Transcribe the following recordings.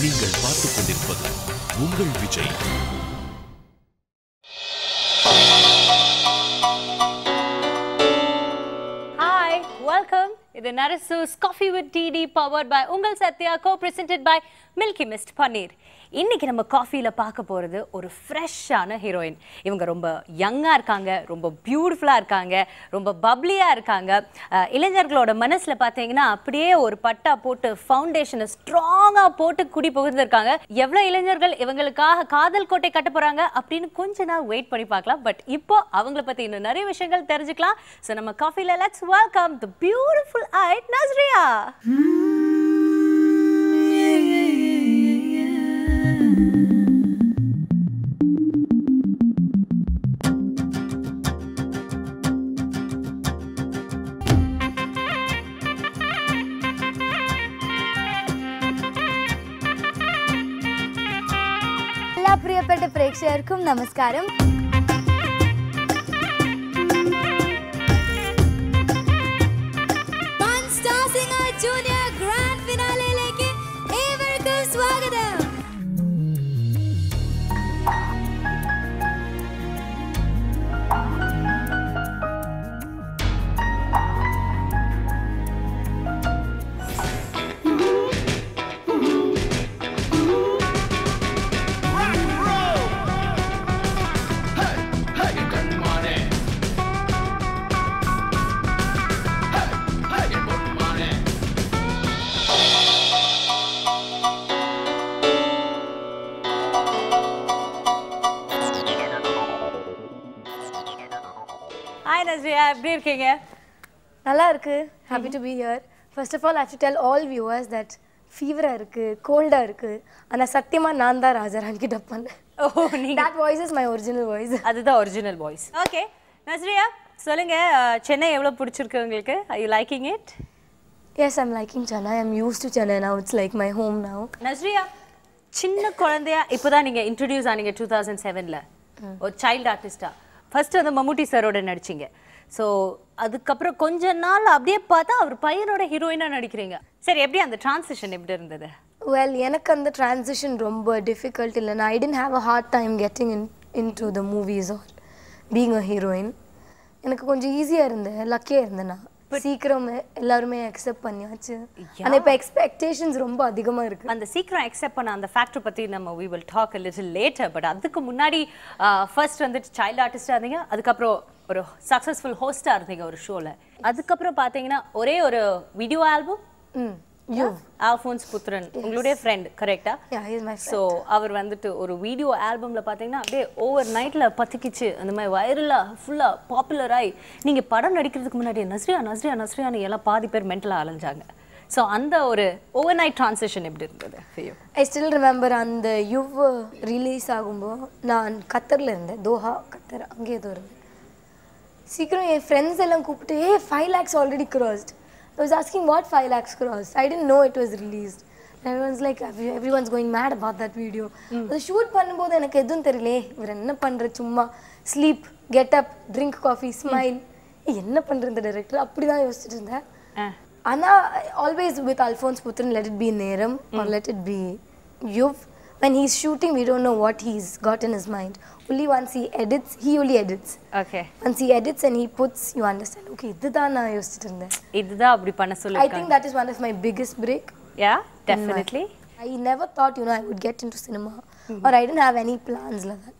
நீங்கள் பார்த்துக் கொண்டிருப்பது உங்கள் விஜய் ஹாய் வெல்கம் இது Narasus coffee with DD powered by உங்கள் Sathya co presented by Milky Mist paneer இன்னைக்கு நம்ம காஃபியில் பார்க்க போகிறது ஒரு ஃப்ரெஷ்ஷான ஹீரோயின் இவங்க ரொம்ப யங்காக இருக்காங்க ரொம்ப பியூட்டிஃபுல்லாக இருக்காங்க ரொம்ப பப்ளியாக இருக்காங்க அஹ், இளைஞர்களோட மனசில் பார்த்தீங்கன்னா அப்படியே ஒரு பட்டா போட்டு ஃபவுண்டேஷனை ஸ்ட்ராங்காக போட்டு குடி புகுந்திருக்காங்க எவ்வளோ இளைஞர்கள் இவங்களுக்காக காதல் கோட்டை கட்ட போகிறாங்க அப்படின்னு கொஞ்ச நாள் வெயிட் பண்ணி பார்க்கலாம் பட் இப்போ அவங்கள பற்றி இன்னும் நிறைய விஷயங்கள் தெரிஞ்சுக்கலாம் ஸோ நம்ம காஃபியில் let's welcome the beautiful eyed Nazriya എല്ലാ പ്രിയപ്പെട്ട പ്രേക്ഷകർക്കും നമസ്കാരം ജൂനിയർ ഗ്രാൻഡ് ഫിനാലയിലേക്ക് ഏവർക്കും സ്വാഗതം ஹாய் நஸ்ரியா எப்படி இருக்கீங்க நல்லா இருக்கு happy to be here first of all I to tell all viewers that ஃபீவராக இருக்கு கோல்டாக இருக்கு ஆனால் சத்தியமா நான் தான் ராஜாராணி கிட்ட பண்ணேன் ஓ நீங்க that voice is my original voice அதுதான் ஒரிஜினல் வாய்ஸ் ஓகே நஸ்ரியா சொல்லுங்க அஹ், சென்னை எவ்வளோ பிடிச்சிருக்கு உங்களுக்கு I you liking it yes I'm liking Chennai I'm use to Chennai now it's like my home now Nazriya சின்ன குழந்தையா இப்போதான் நீங்க இன்ட்ரடியூஸ் ஆனீங்க டூ தௌசண்ட் செவனில் ஒரு சைல்டு ஆர்டிஸ்டா ஃபர்ஸ்ட் வந்து மம்முட்டி சாரோட நடிச்சீங்க ஸோ அதுக்கப்புறம் கொஞ்ச நாள் அப்படியே பார்த்தா அவர் பையனோட ஹீரோயினாக நடிக்கிறீங்க சரி எப்படி அந்த டிரான்சிஷன் எப்படி இருந்தது வெல் எனக்கு அந்த ட்ரான்சிஷன் ரொம்ப டிஃபிகல்ட் இல்லை நான் I tend have a hard time getting in in to the movies all being a heroine எனக்கு கொஞ்சம் ஈஸியாக இருந்தேன் லக்கியாக இருந்தேன் நான் சீக்கிரம் எல்லாருமே அக்செப்ட் பண்ணியாச்சு ஆனால் இப்போ எக்ஸ்பெக்டேஷன்ஸ் ரொம்ப அதிகமாக இருக்குது அந்த சீக்கிரம் அக்செப்ட் பண்ண அந்த ஃபேக்டர் பற்றி நம்ம we will talk little later but அதுக்கு முன்னாடி ஃபர்ஸ்ட் வந்துட்டு சைல்டு ஆர்டிஸ்டாக இருந்தீங்க அதுக்கப்புறம் ஒரு சக்ஸஸ்ஃபுல் ஹோஸ்டாக இருந்தீங்க ஒரு ஷோவில் அதுக்கப்புறம் பார்த்தீங்கன்னா ஒரே ஒரு வீடியோ ஆல்பம் ம் யூ ஆல்ஃபோன்ஸ் புத்ரன் உங்களுடைய ஃப்ரெண்ட் கரெக்டா யா இஸ் மை ஸோ அவர் வந்துட்டு ஒரு வீடியோ ஆல்பம்ல பார்த்தீங்கன்னா அப்படியே ஓவர் நைட்டில் பத்திக்கிச்சு அந்த மாதிரி வைரலாக ஃபுல்லாக பாப்புலர் ஆகி நீங்கள் படம் நடிக்கிறதுக்கு முன்னாடி நஸ்ரியா நஸ்ரியா நஸ்ரியான்னு எல்லாம் பாதி பேர் மென்டலாக அலைஞ்சாங்க ஸோ அந்த ஒரு ஓவர் நைட் ட்ரான்சிஷன் எப்படி இருந்தது for you? I still remember அந்த யுவ் ரிலீஸ் ஆகும்போது நான் கத்தரில் இருந்தேன் தோஹா கத்தர் அங்கே ஏதோ இருந்தேன் சீக்கிரம் என் ஃப்ரெண்ட்ஸ் எல்லாம் கூப்பிட்டு a five lakhs already crossed I was asking what 5 lakhs crossed. I didn't know it was released. And everyone's like, "Every- everyone's going mad about that video. அது ஷூட் பண்ணும்போது எனக்கு எதுவும் தெரியலையே இவர் என்ன பண்ற சும்மா sleep get up drink coffee smile என்ன பண்ற இந்த டைரக்டர் அப்படி தான் யோசிச்சுட்டு இருந்தேன் ஆ ஆனா always with Alphonse Puthren let it be Neram or let it be Yuvvh when he's shooting we don't know what he's got in his mind only once he edits he only edits okay once he edits and he puts you understand okay இதுதான் நான் யோசிச்சுட்டு இருந்தேன் இதுதான் அப்படி பண்ண I சொல்லிருக்காங்க think that is one of my biggest break yeah definitely I never thought you know I would get into cinema or I didn't have any plans like that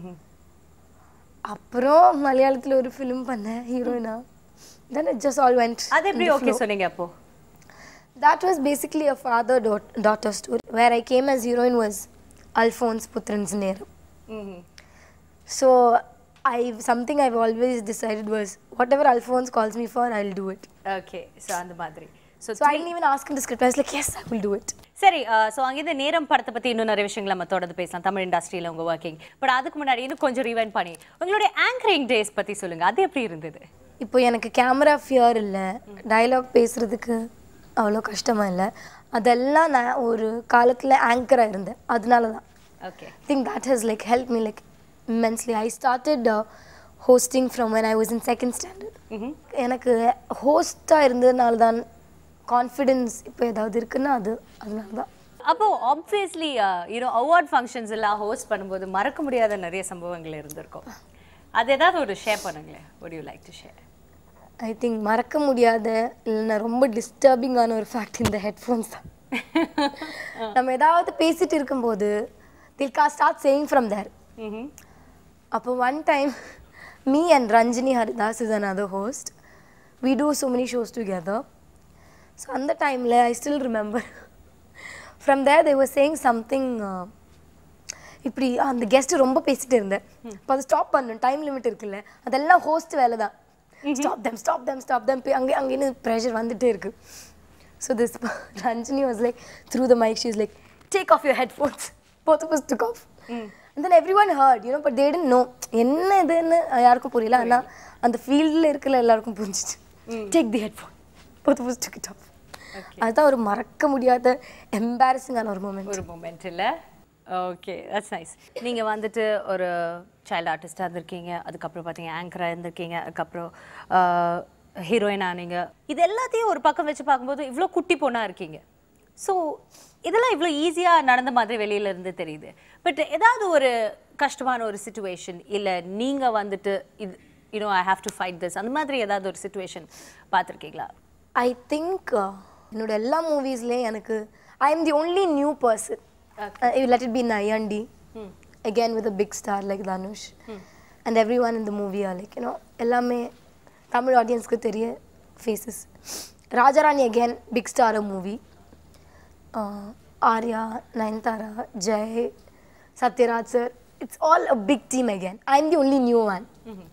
அப்புறம் மலையாளத்துல ஒரு ஃபிலிம் பண்ணேன் ஹீரோயினா then it just all went அது in எப்படி the okay flow. சொன்னீங்க அப்போ That was basically a father daugh- daughter story. Where I came as heroine was Alphonse Putran's Neram. So I something I've always decided was whatever Alphonse calls me for, I'll do it. Okay so அந்த மாதிரி so So I didn't even ask him the script. I was like, yes, I will do it. சரி so அங்கேருந்து நேரம் படத்தை பற்றி இன்னும் நிறைய விஷயங்கள் நம்ம தொடர்ந்து பேசலாம் தமிழ் இண்டஸ்ட்ரியில் உங்கள் ஒர்க்கிங் பட் அதுக்கு முன்னாடி இன்னும் கொஞ்சம் ரிவைண்ட் பண்ணி உங்களுடைய ஆங்கரிங் டேஸ் பற்றி சொல்லுங்க அது எப்படி இருந்தது இப்போ எனக்கு கேமரா ஃபியர் இல்லை டயலாக் பேசுறதுக்கு அவ்வளோ கஷ்டமா இல்லை அதெல்லாம் நான் ஒரு காலத்தில் ஆங்கராக இருந்தேன் அதனால தான் okay I think that has like helped me like immensely. I started uh, hosting from when I was in second standard. எனக்கு ஹோஸ்டாக இருந்ததுனால தான் கான்ஃபிடென்ஸ் இப்போ ஏதாவது இருக்குன்னா அது அதனால தான் அப்போ ஆப்வியஸ்லி யூனோ அவார்ட் ஃபங்க்ஷன்ஸ் எல்லாம் ஹோஸ்ட் பண்ணும்போது மறக்க முடியாத நிறைய சம்பவங்கள் இருந்திருக்கும் அது ஏதாவது ஒரு ஷேர் பண்ணுங்களேன் would you like to share I think மறக்க முடியாத இல்லைன்னா ரொம்ப டிஸ்டர்பிங்கான ஒரு ஃபேக்ட் இந்த ஹெட்ஃபோன்ஸ் தான் நம்ம ஏதாவது பேசிட்டு இருக்கும்போது தில் கா ஸ்டார்ட் சேயிங் ஃப்ரம் தேர் அப்போ one time me and Ranjini Haridas is another host we do so many shows together so அந்த டைமில் I still remember from there they were saying something uh, இப்படி அந்த கெஸ்ட் ரொம்ப பேசிட்டு இருந்தேன் இப்போ அதை ஸ்டாப் பண்ணணும் டைம் லிமிட் இருக்குல்ல அதெல்லாம் ஹோஸ்ட் வேலை தான் stop them stop them stop them அங்கே அங்கேன்னு ப்ரெஷர் வந்துட்டே இருக்கு so this Ranjini was like through the mic she's like take off your headphones both off took off and then every one heard you know but then no என்ன இதுன்னு யாருக்கும் புரியல ஆனால் அந்த ஃபீல்டில் இருக்கிற எல்லாருக்கும் புரிஞ்சிச்சு take the headphone both off took it off அதுதான் ஒரு மறக்க முடியாத எம்பாரசிங்கான ஒரு மூமெண்ட் ஒரு மூமெண்ட் இல்ல ஓகே தட்ஸ் நைஸ் நீங்க வந்துட்டு ஒரு சைல்டு ஆர்டிஸ்டாக இருந்திருக்கீங்க அதுக்கப்புறம் பார்த்தீங்க ஆங்கராக இருந்திருக்கீங்க அதுக்கப்புறம் ஹீரோயின் ஆனீங்க இது எல்லாத்தையும் ஒரு பக்கம் வச்சு பார்க்கும்போது இவ்வளோ குட்டி பொண்ணா இருக்கீங்க ஸோ இதெல்லாம் இவ்வளோ ஈஸியாக நடந்த மாதிரி வெளியில இருந்து தெரியுது பட் ஏதாவது ஒரு கஷ்டமான ஒரு சுச்சுவேஷன் இல்லை நீங்க வந்துட்டு இது you know I have to fight this அந்த மாதிரி ஏதாவது ஒரு சுச்சுவேஷன் பார்த்துருக்கீங்களா ஐ திங்க் என்னோட எல்லா மூவிஸ்லேயும் எனக்கு I am the only new person let it be Naiyaandi again with a big star like Dhanush and every one இந்த மூவி ஆர் லைக் யூனோ எல்லாமே தமிழ் ஆடியன்ஸ்க்கு தெரிய faces Raja Rani again big star movie Arya Nayanthara Jai Sathyaraj sir it's all a big team again I am the only new one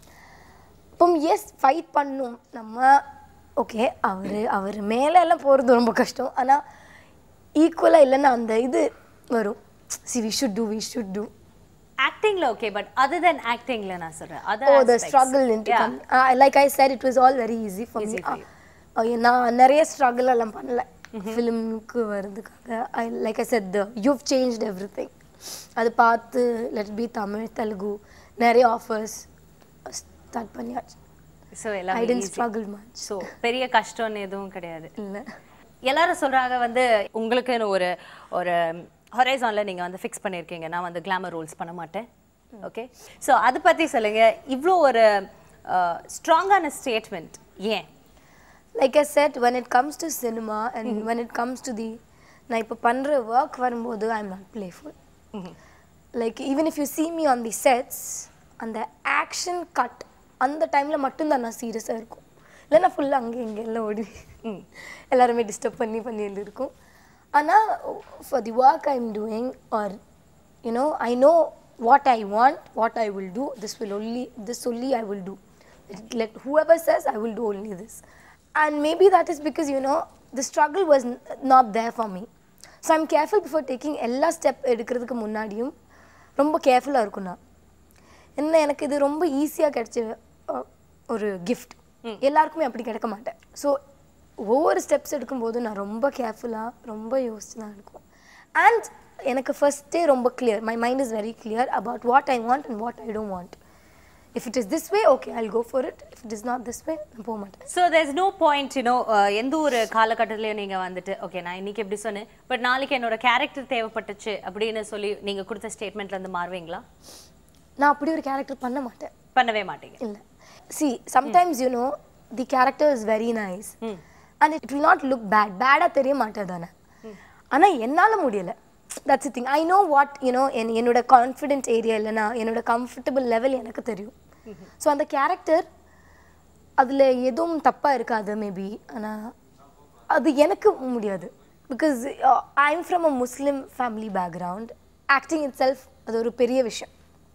இப்போ எஸ் fight பண்ணும் நம்ம okay அவர் அவர் மேலே எல்லாம் போகிறது ரொம்ப கஷ்டம் ஆனால் ஈக்குவலாக இல்லைன்னா அந்த இது வரும் see we should do we should do ஆக்டிங்ல ஓகே பட் அதர் தென் ஆக்டிங்ல நான் சொல்றேன் oh other the struggle into come like I said it was all very easy for Easy me for you. நான் நிறைய ஸ்ட்ரகிள் எல்லாம் பண்ணல ஃபிலிமுக்கு வர்றதுக்காக I like I said the you've changed everything அது பார்த்து லெட் பி தமிழ் தெலுங்கு நிறைய offers start பண்ணியாச்சு ஸோ ஐ எல்லாம் டென்ட் ஸ்ட்ரகிள் மச் ஸோ பெரிய கஷ்டம்னு எதுவும் கிடையாது இல்லை எல்லாரும் சொல்றாங்க வந்து உங்களுக்குன்னு ஒரு ஒரு ஹொரைசான்ல நீங்க வந்து ஃபிக்ஸ் பண்ணியிருக்கீங்க நான் வந்து கிளாமர் ரோல்ஸ் பண்ண மாட்டேன் ஓகே ஸோ அதை பத்தி சொல்லுங்க இவ்வளோ ஒரு ஸ்ட்ராங்கான ஸ்டேட்மெண்ட் ஏன் like I said when it comes to cinema and when it comes to the நான் இப்போ பண்ணுற ஒர்க் வரும்போது I am not playful like even if you see me on the sets அந்த ஆக்ஷன் கட் அந்த டைமில் மட்டும்தான் நான் சீரியஸாக இருக்கும் இல்லைன்னா ஃபுல்லாக அங்கே இங்கே எல்லாம் ஓடி எல்லாருமே டிஸ்டர்ப் பண்ணி பண்ணி இருக்கும் ஆனால் for the work I am doing or you know I know what I want what I will do this will only this only I will do let whoever says I will do only this. And maybe that is because, you know, the struggle was n- not there for me. So I'm careful before taking எல்லா step எடுக்கிறதுக்கு முன்னாடியும் ரொம்ப கேர்ஃபுல்லாக இருக்கும் நான் என்ன எனக்கு இது ரொம்ப ஈஸியாக கிடைச்ச அஹ், ஒரு கிஃப்ட் எல்லாருக்குமே அப்படி கிடைக்க மாட்டேன் ஸோ ஒவ்வொரு ஸ்டெப்ஸ் எடுக்கும்போது நான் ரொம்ப கேர்ஃபுல்லாக ரொம்ப யோசிச்சு தான் இருக்கும் அண்ட் எனக்கு ஃபஸ்ட்டே ரொம்ப clear my mind is very clear about what I want and what I don't want if it is this way okay I go for it if it is not this way நான் போக மாட்டேன் so there's no point you know எந்த ஒரு காலகட்டத்திலையும் நீங்கள் வந்துட்டு okay நான் இன்னைக்கு எப்படி சொன்னேன் பட் நாளைக்கு என்னோட கேரக்டர் தேவைப்பட்டுச்சு அப்படின்னு சொல்லி நீங்கள் கொடுத்த ஸ்டேட்மெண்ட்ல இருந்து மாறுவீங்களா நான் அப்படி ஒரு கேரக்டர் பண்ண மாட்டேன் பண்ணவே மாட்டீங்க இல்லை see sometimes you know the character is very nice and it will not look bad பேடாக தெரிய மாட்டேன் தானே ஆனால் என்னால் முடியலை that's thing I know what you know என் என்னோட கான்ஃபிடென்ட் ஏரியா இல்லைனா என்னோட கம்ஃபர்டபுள் லெவல் எனக்கு தெரியும் ஸோ அந்த கேரக்டர் அதில் எதுவும் தப்பாக இருக்காது மேபி ஆனால் அது எனக்கு முடியாது because I am from a Muslim family background acting itself அது ஒரு பெரிய விஷயம்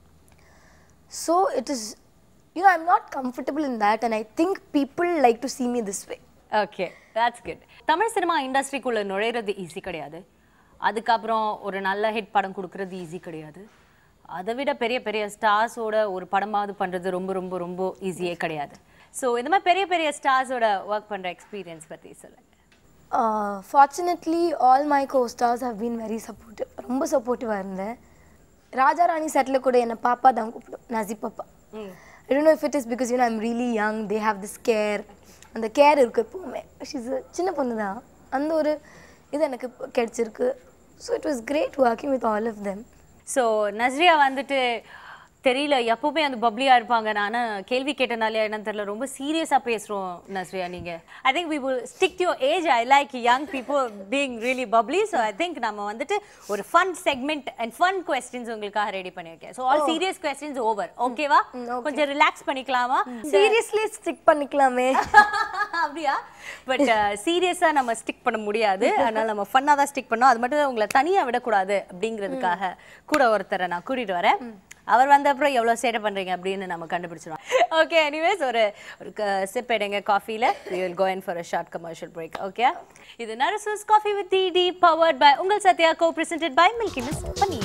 So it is, you know, I'm not comfortable in that, and I think people like to see me this way. Okay that's good Tamil cinema இண்டஸ்ட்ரிக்குள்ள நுழையிறது easy கிடையாது அதுக்கப்புறம் ஒரு நல்ல ஹிட் படம் கொடுக்கறது ஈஸி கிடையாது அதை விட பெரிய பெரிய ஸ்டார்ஸோட ஒரு படமாவது பண்ணுறது ரொம்ப ரொம்ப ரொம்ப ஈஸியே கிடையாது ஸோ இந்த மாதிரி பெரிய பெரிய ஸ்டார்ஸோட ஒர்க் பண்ணுற எக்ஸ்பீரியன்ஸ் பற்றி சொல்லுங்க Uh, fortunately, all my co-stars have been very supportive. ரொம்ப சப்போர்ட்டிவாக இருந்தேன் ராஜா ராணி செட்டில் கூட என்னை பாப்பா தான் கூப்பிடும் நசி பாப்பா I don't know if it is because you I'm really young they have this care அந்த கேர் இருக்கு எப்போவுமே ஷீஸ் சின்ன பொண்ணு தான் அந்த ஒரு இது எனக்கு இப்போ கிடைச்சிருக்கு so it was great working with all of them so Nazriya வந்துட்டு தெரியல எப்பவுமே அந்த பப்ளியா இருப்பாங்க நான் கேள்வி கேட்டனாலே என்னன்னு தெரியல ரொம்ப சீரியஸா பேசுறோம் நஸ்ரியா நீங்க I think we will stick to age I like young people being really bubbly so I think நம்ம வந்துட்டு ஒரு fun segment and fun questions உங்களுக்காக ரெடி பண்ணியிருக்கேன் so all serious questions over ஓகேவா கொஞ்சம் ரிலாக்ஸ் பண்ணிக்கலாமா சீரியஸ்லி ஸ்டிக் பண்ணிக்கலாமே அப்படியா but சீரியஸா நம்ம ஸ்டிக் பண்ண முடியாது அதனால நம்ம ஃபன்னா தான் ஸ்டிக் பண்ணோம் அது மட்டும் தான் உங்களை தனியா விடக்கூடாது அப்படிங்கிறதுக்காக கூட ஒருத்தரை நான் கூட்டிட்டு வரேன் அவர் வந்த அப்புறம் எவ்வளோ சேட்டை பண்றீங்க அப்படின்னு நம்ம கண்டுபிடிச்சிருவோம் ஓகே எனிவேஸ் ஒரு ஒரு சிப் எடுங்க காஃபியில் we will go in for a short commercial break okay இது Narasus coffee with D powered by உங்கள் Sathya co presented by Milky Mist paneer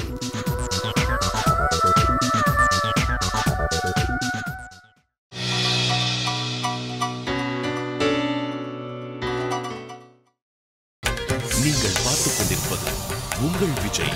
நீங்கள் பார்த்துக் கொண்டிருப்பது உங்கள் விஜய்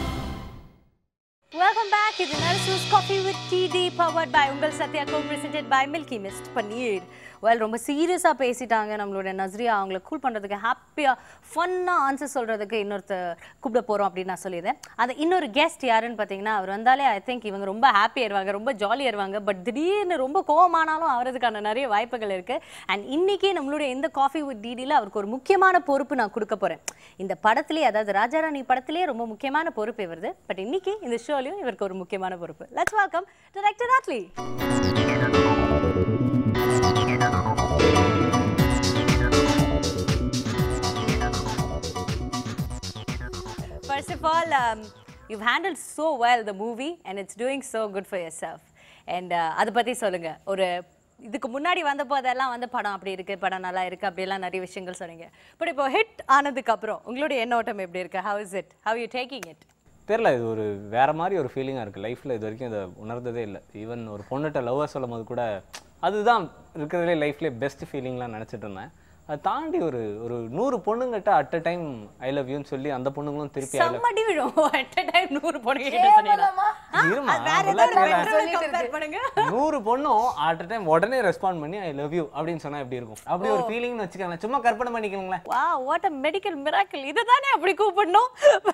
வெல்கம் பேக் இது Narasus coffee with DD powered by உங்கள் Sathya co presented by Milky Mist paneer well ரொம்ப சீரியஸாக பேசிட்டாங்க நம்மளோட நஸ்ரியா அவங்கள கூல் பண்ணுறதுக்கு ஹாப்பியாக ஃபன்னாக ஆன்சர் சொல்கிறதுக்கு இன்னொருத்தர் கூப்பிட போகிறோம் அப்படின்னு நான் சொல்லியிருந்தேன் அந்த இன்னொரு கெஸ்ட் யாருன்னு பார்த்தீங்கன்னா அவர் வந்தாலே ஐ திங்க் இவங்க ரொம்ப ஹாப்பி ஆயிருவாங்க ரொம்ப ஜாலி ஆயிருவாங்க பட் திடீர்னு ரொம்ப கோவமானாலும் ஆகிறதுக்கான நிறைய வாய்ப்புகள் இருக்குது அண்ட் இன்னைக்கு நம்மளுடைய இந்த காஃபி வித் டிடியில் அவருக்கு ஒரு முக்கியமான பொறுப்பு நான் கொடுக்க போகிறேன் இந்த படத்திலே அதாவது ராஜாராணி படத்திலே ரொம்ப முக்கியமான பொறுப்பு இவருது பட் இன்னைக்கு இந்த ஷோலையும் இவருக்கு ஒரு முக்கியமான பொறுப்பு let's welcome director Atlee First of all, um, you've handled so well the movie and it's doing so good for yourself. And uh, அதை பற்றி சொல்லுங்க ஒரு இதுக்கு முன்னாடி வந்த போதெல்லாம் வந்து படம் அப்படி இருக்கு படம் நல்லா இருக்கு அப்படியெல்லாம் நிறைய விஷயங்கள் சொன்னீங்க பட் இப்போ ஹிட் ஆனதுக்கு அப்புறம் உங்களுடைய எண்ணோட்டம் எப்படி இருக்கு how is it how you taking it தெரில இது ஒரு வேற மாதிரி ஒரு ஃபீலிங்காக இருக்குது லைஃப்பில் இது வரைக்கும் இதை உணர்ந்ததே இல்லை ஈவன் ஒரு பொண்ணுகிட்ட லவ்வர் சொல்லும் போது கூட அதுதான் இருக்கிறதுலே லைஃப்லேயே பெஸ்ட் ஃபீலிங்லாம் நினச்சிட்டு இருந்தேன் அதை தாண்டி ஒரு ஒரு நூறு பொண்ணுங்கிட்ட at a time I love யூன்னு சொல்லி அந்த பொண்ணுங்களும் திருப்பி I love- செம்மடி விழும் அட் அ டைம் நூறு பொண்ணு கிட்ட சொன்னீங்களா ஆ, இருமா, அது வேற அதெல்லாம் ஏதோ ஒரு கேளேன். பெட்ரோல் கம்பேர் பண்ணுங்க நூறு பொண்ணும் அட் அ டைம் உடனே ரெஸ்பாண்ட் பண்ணி ஐ லவ் யூ அப்படின்னு சொன்னா எப்படி இருக்கும் அப்படி ஒரு ஃபீலிங்னு வச்சுக்கோங்களேன் சும்மா கற்பனை பண்ணிக்கோங்களேன் வா வாட் அ மெடிக்கல் மிராக்கிள் இதை தானே அப்படி கூப்பிடணும்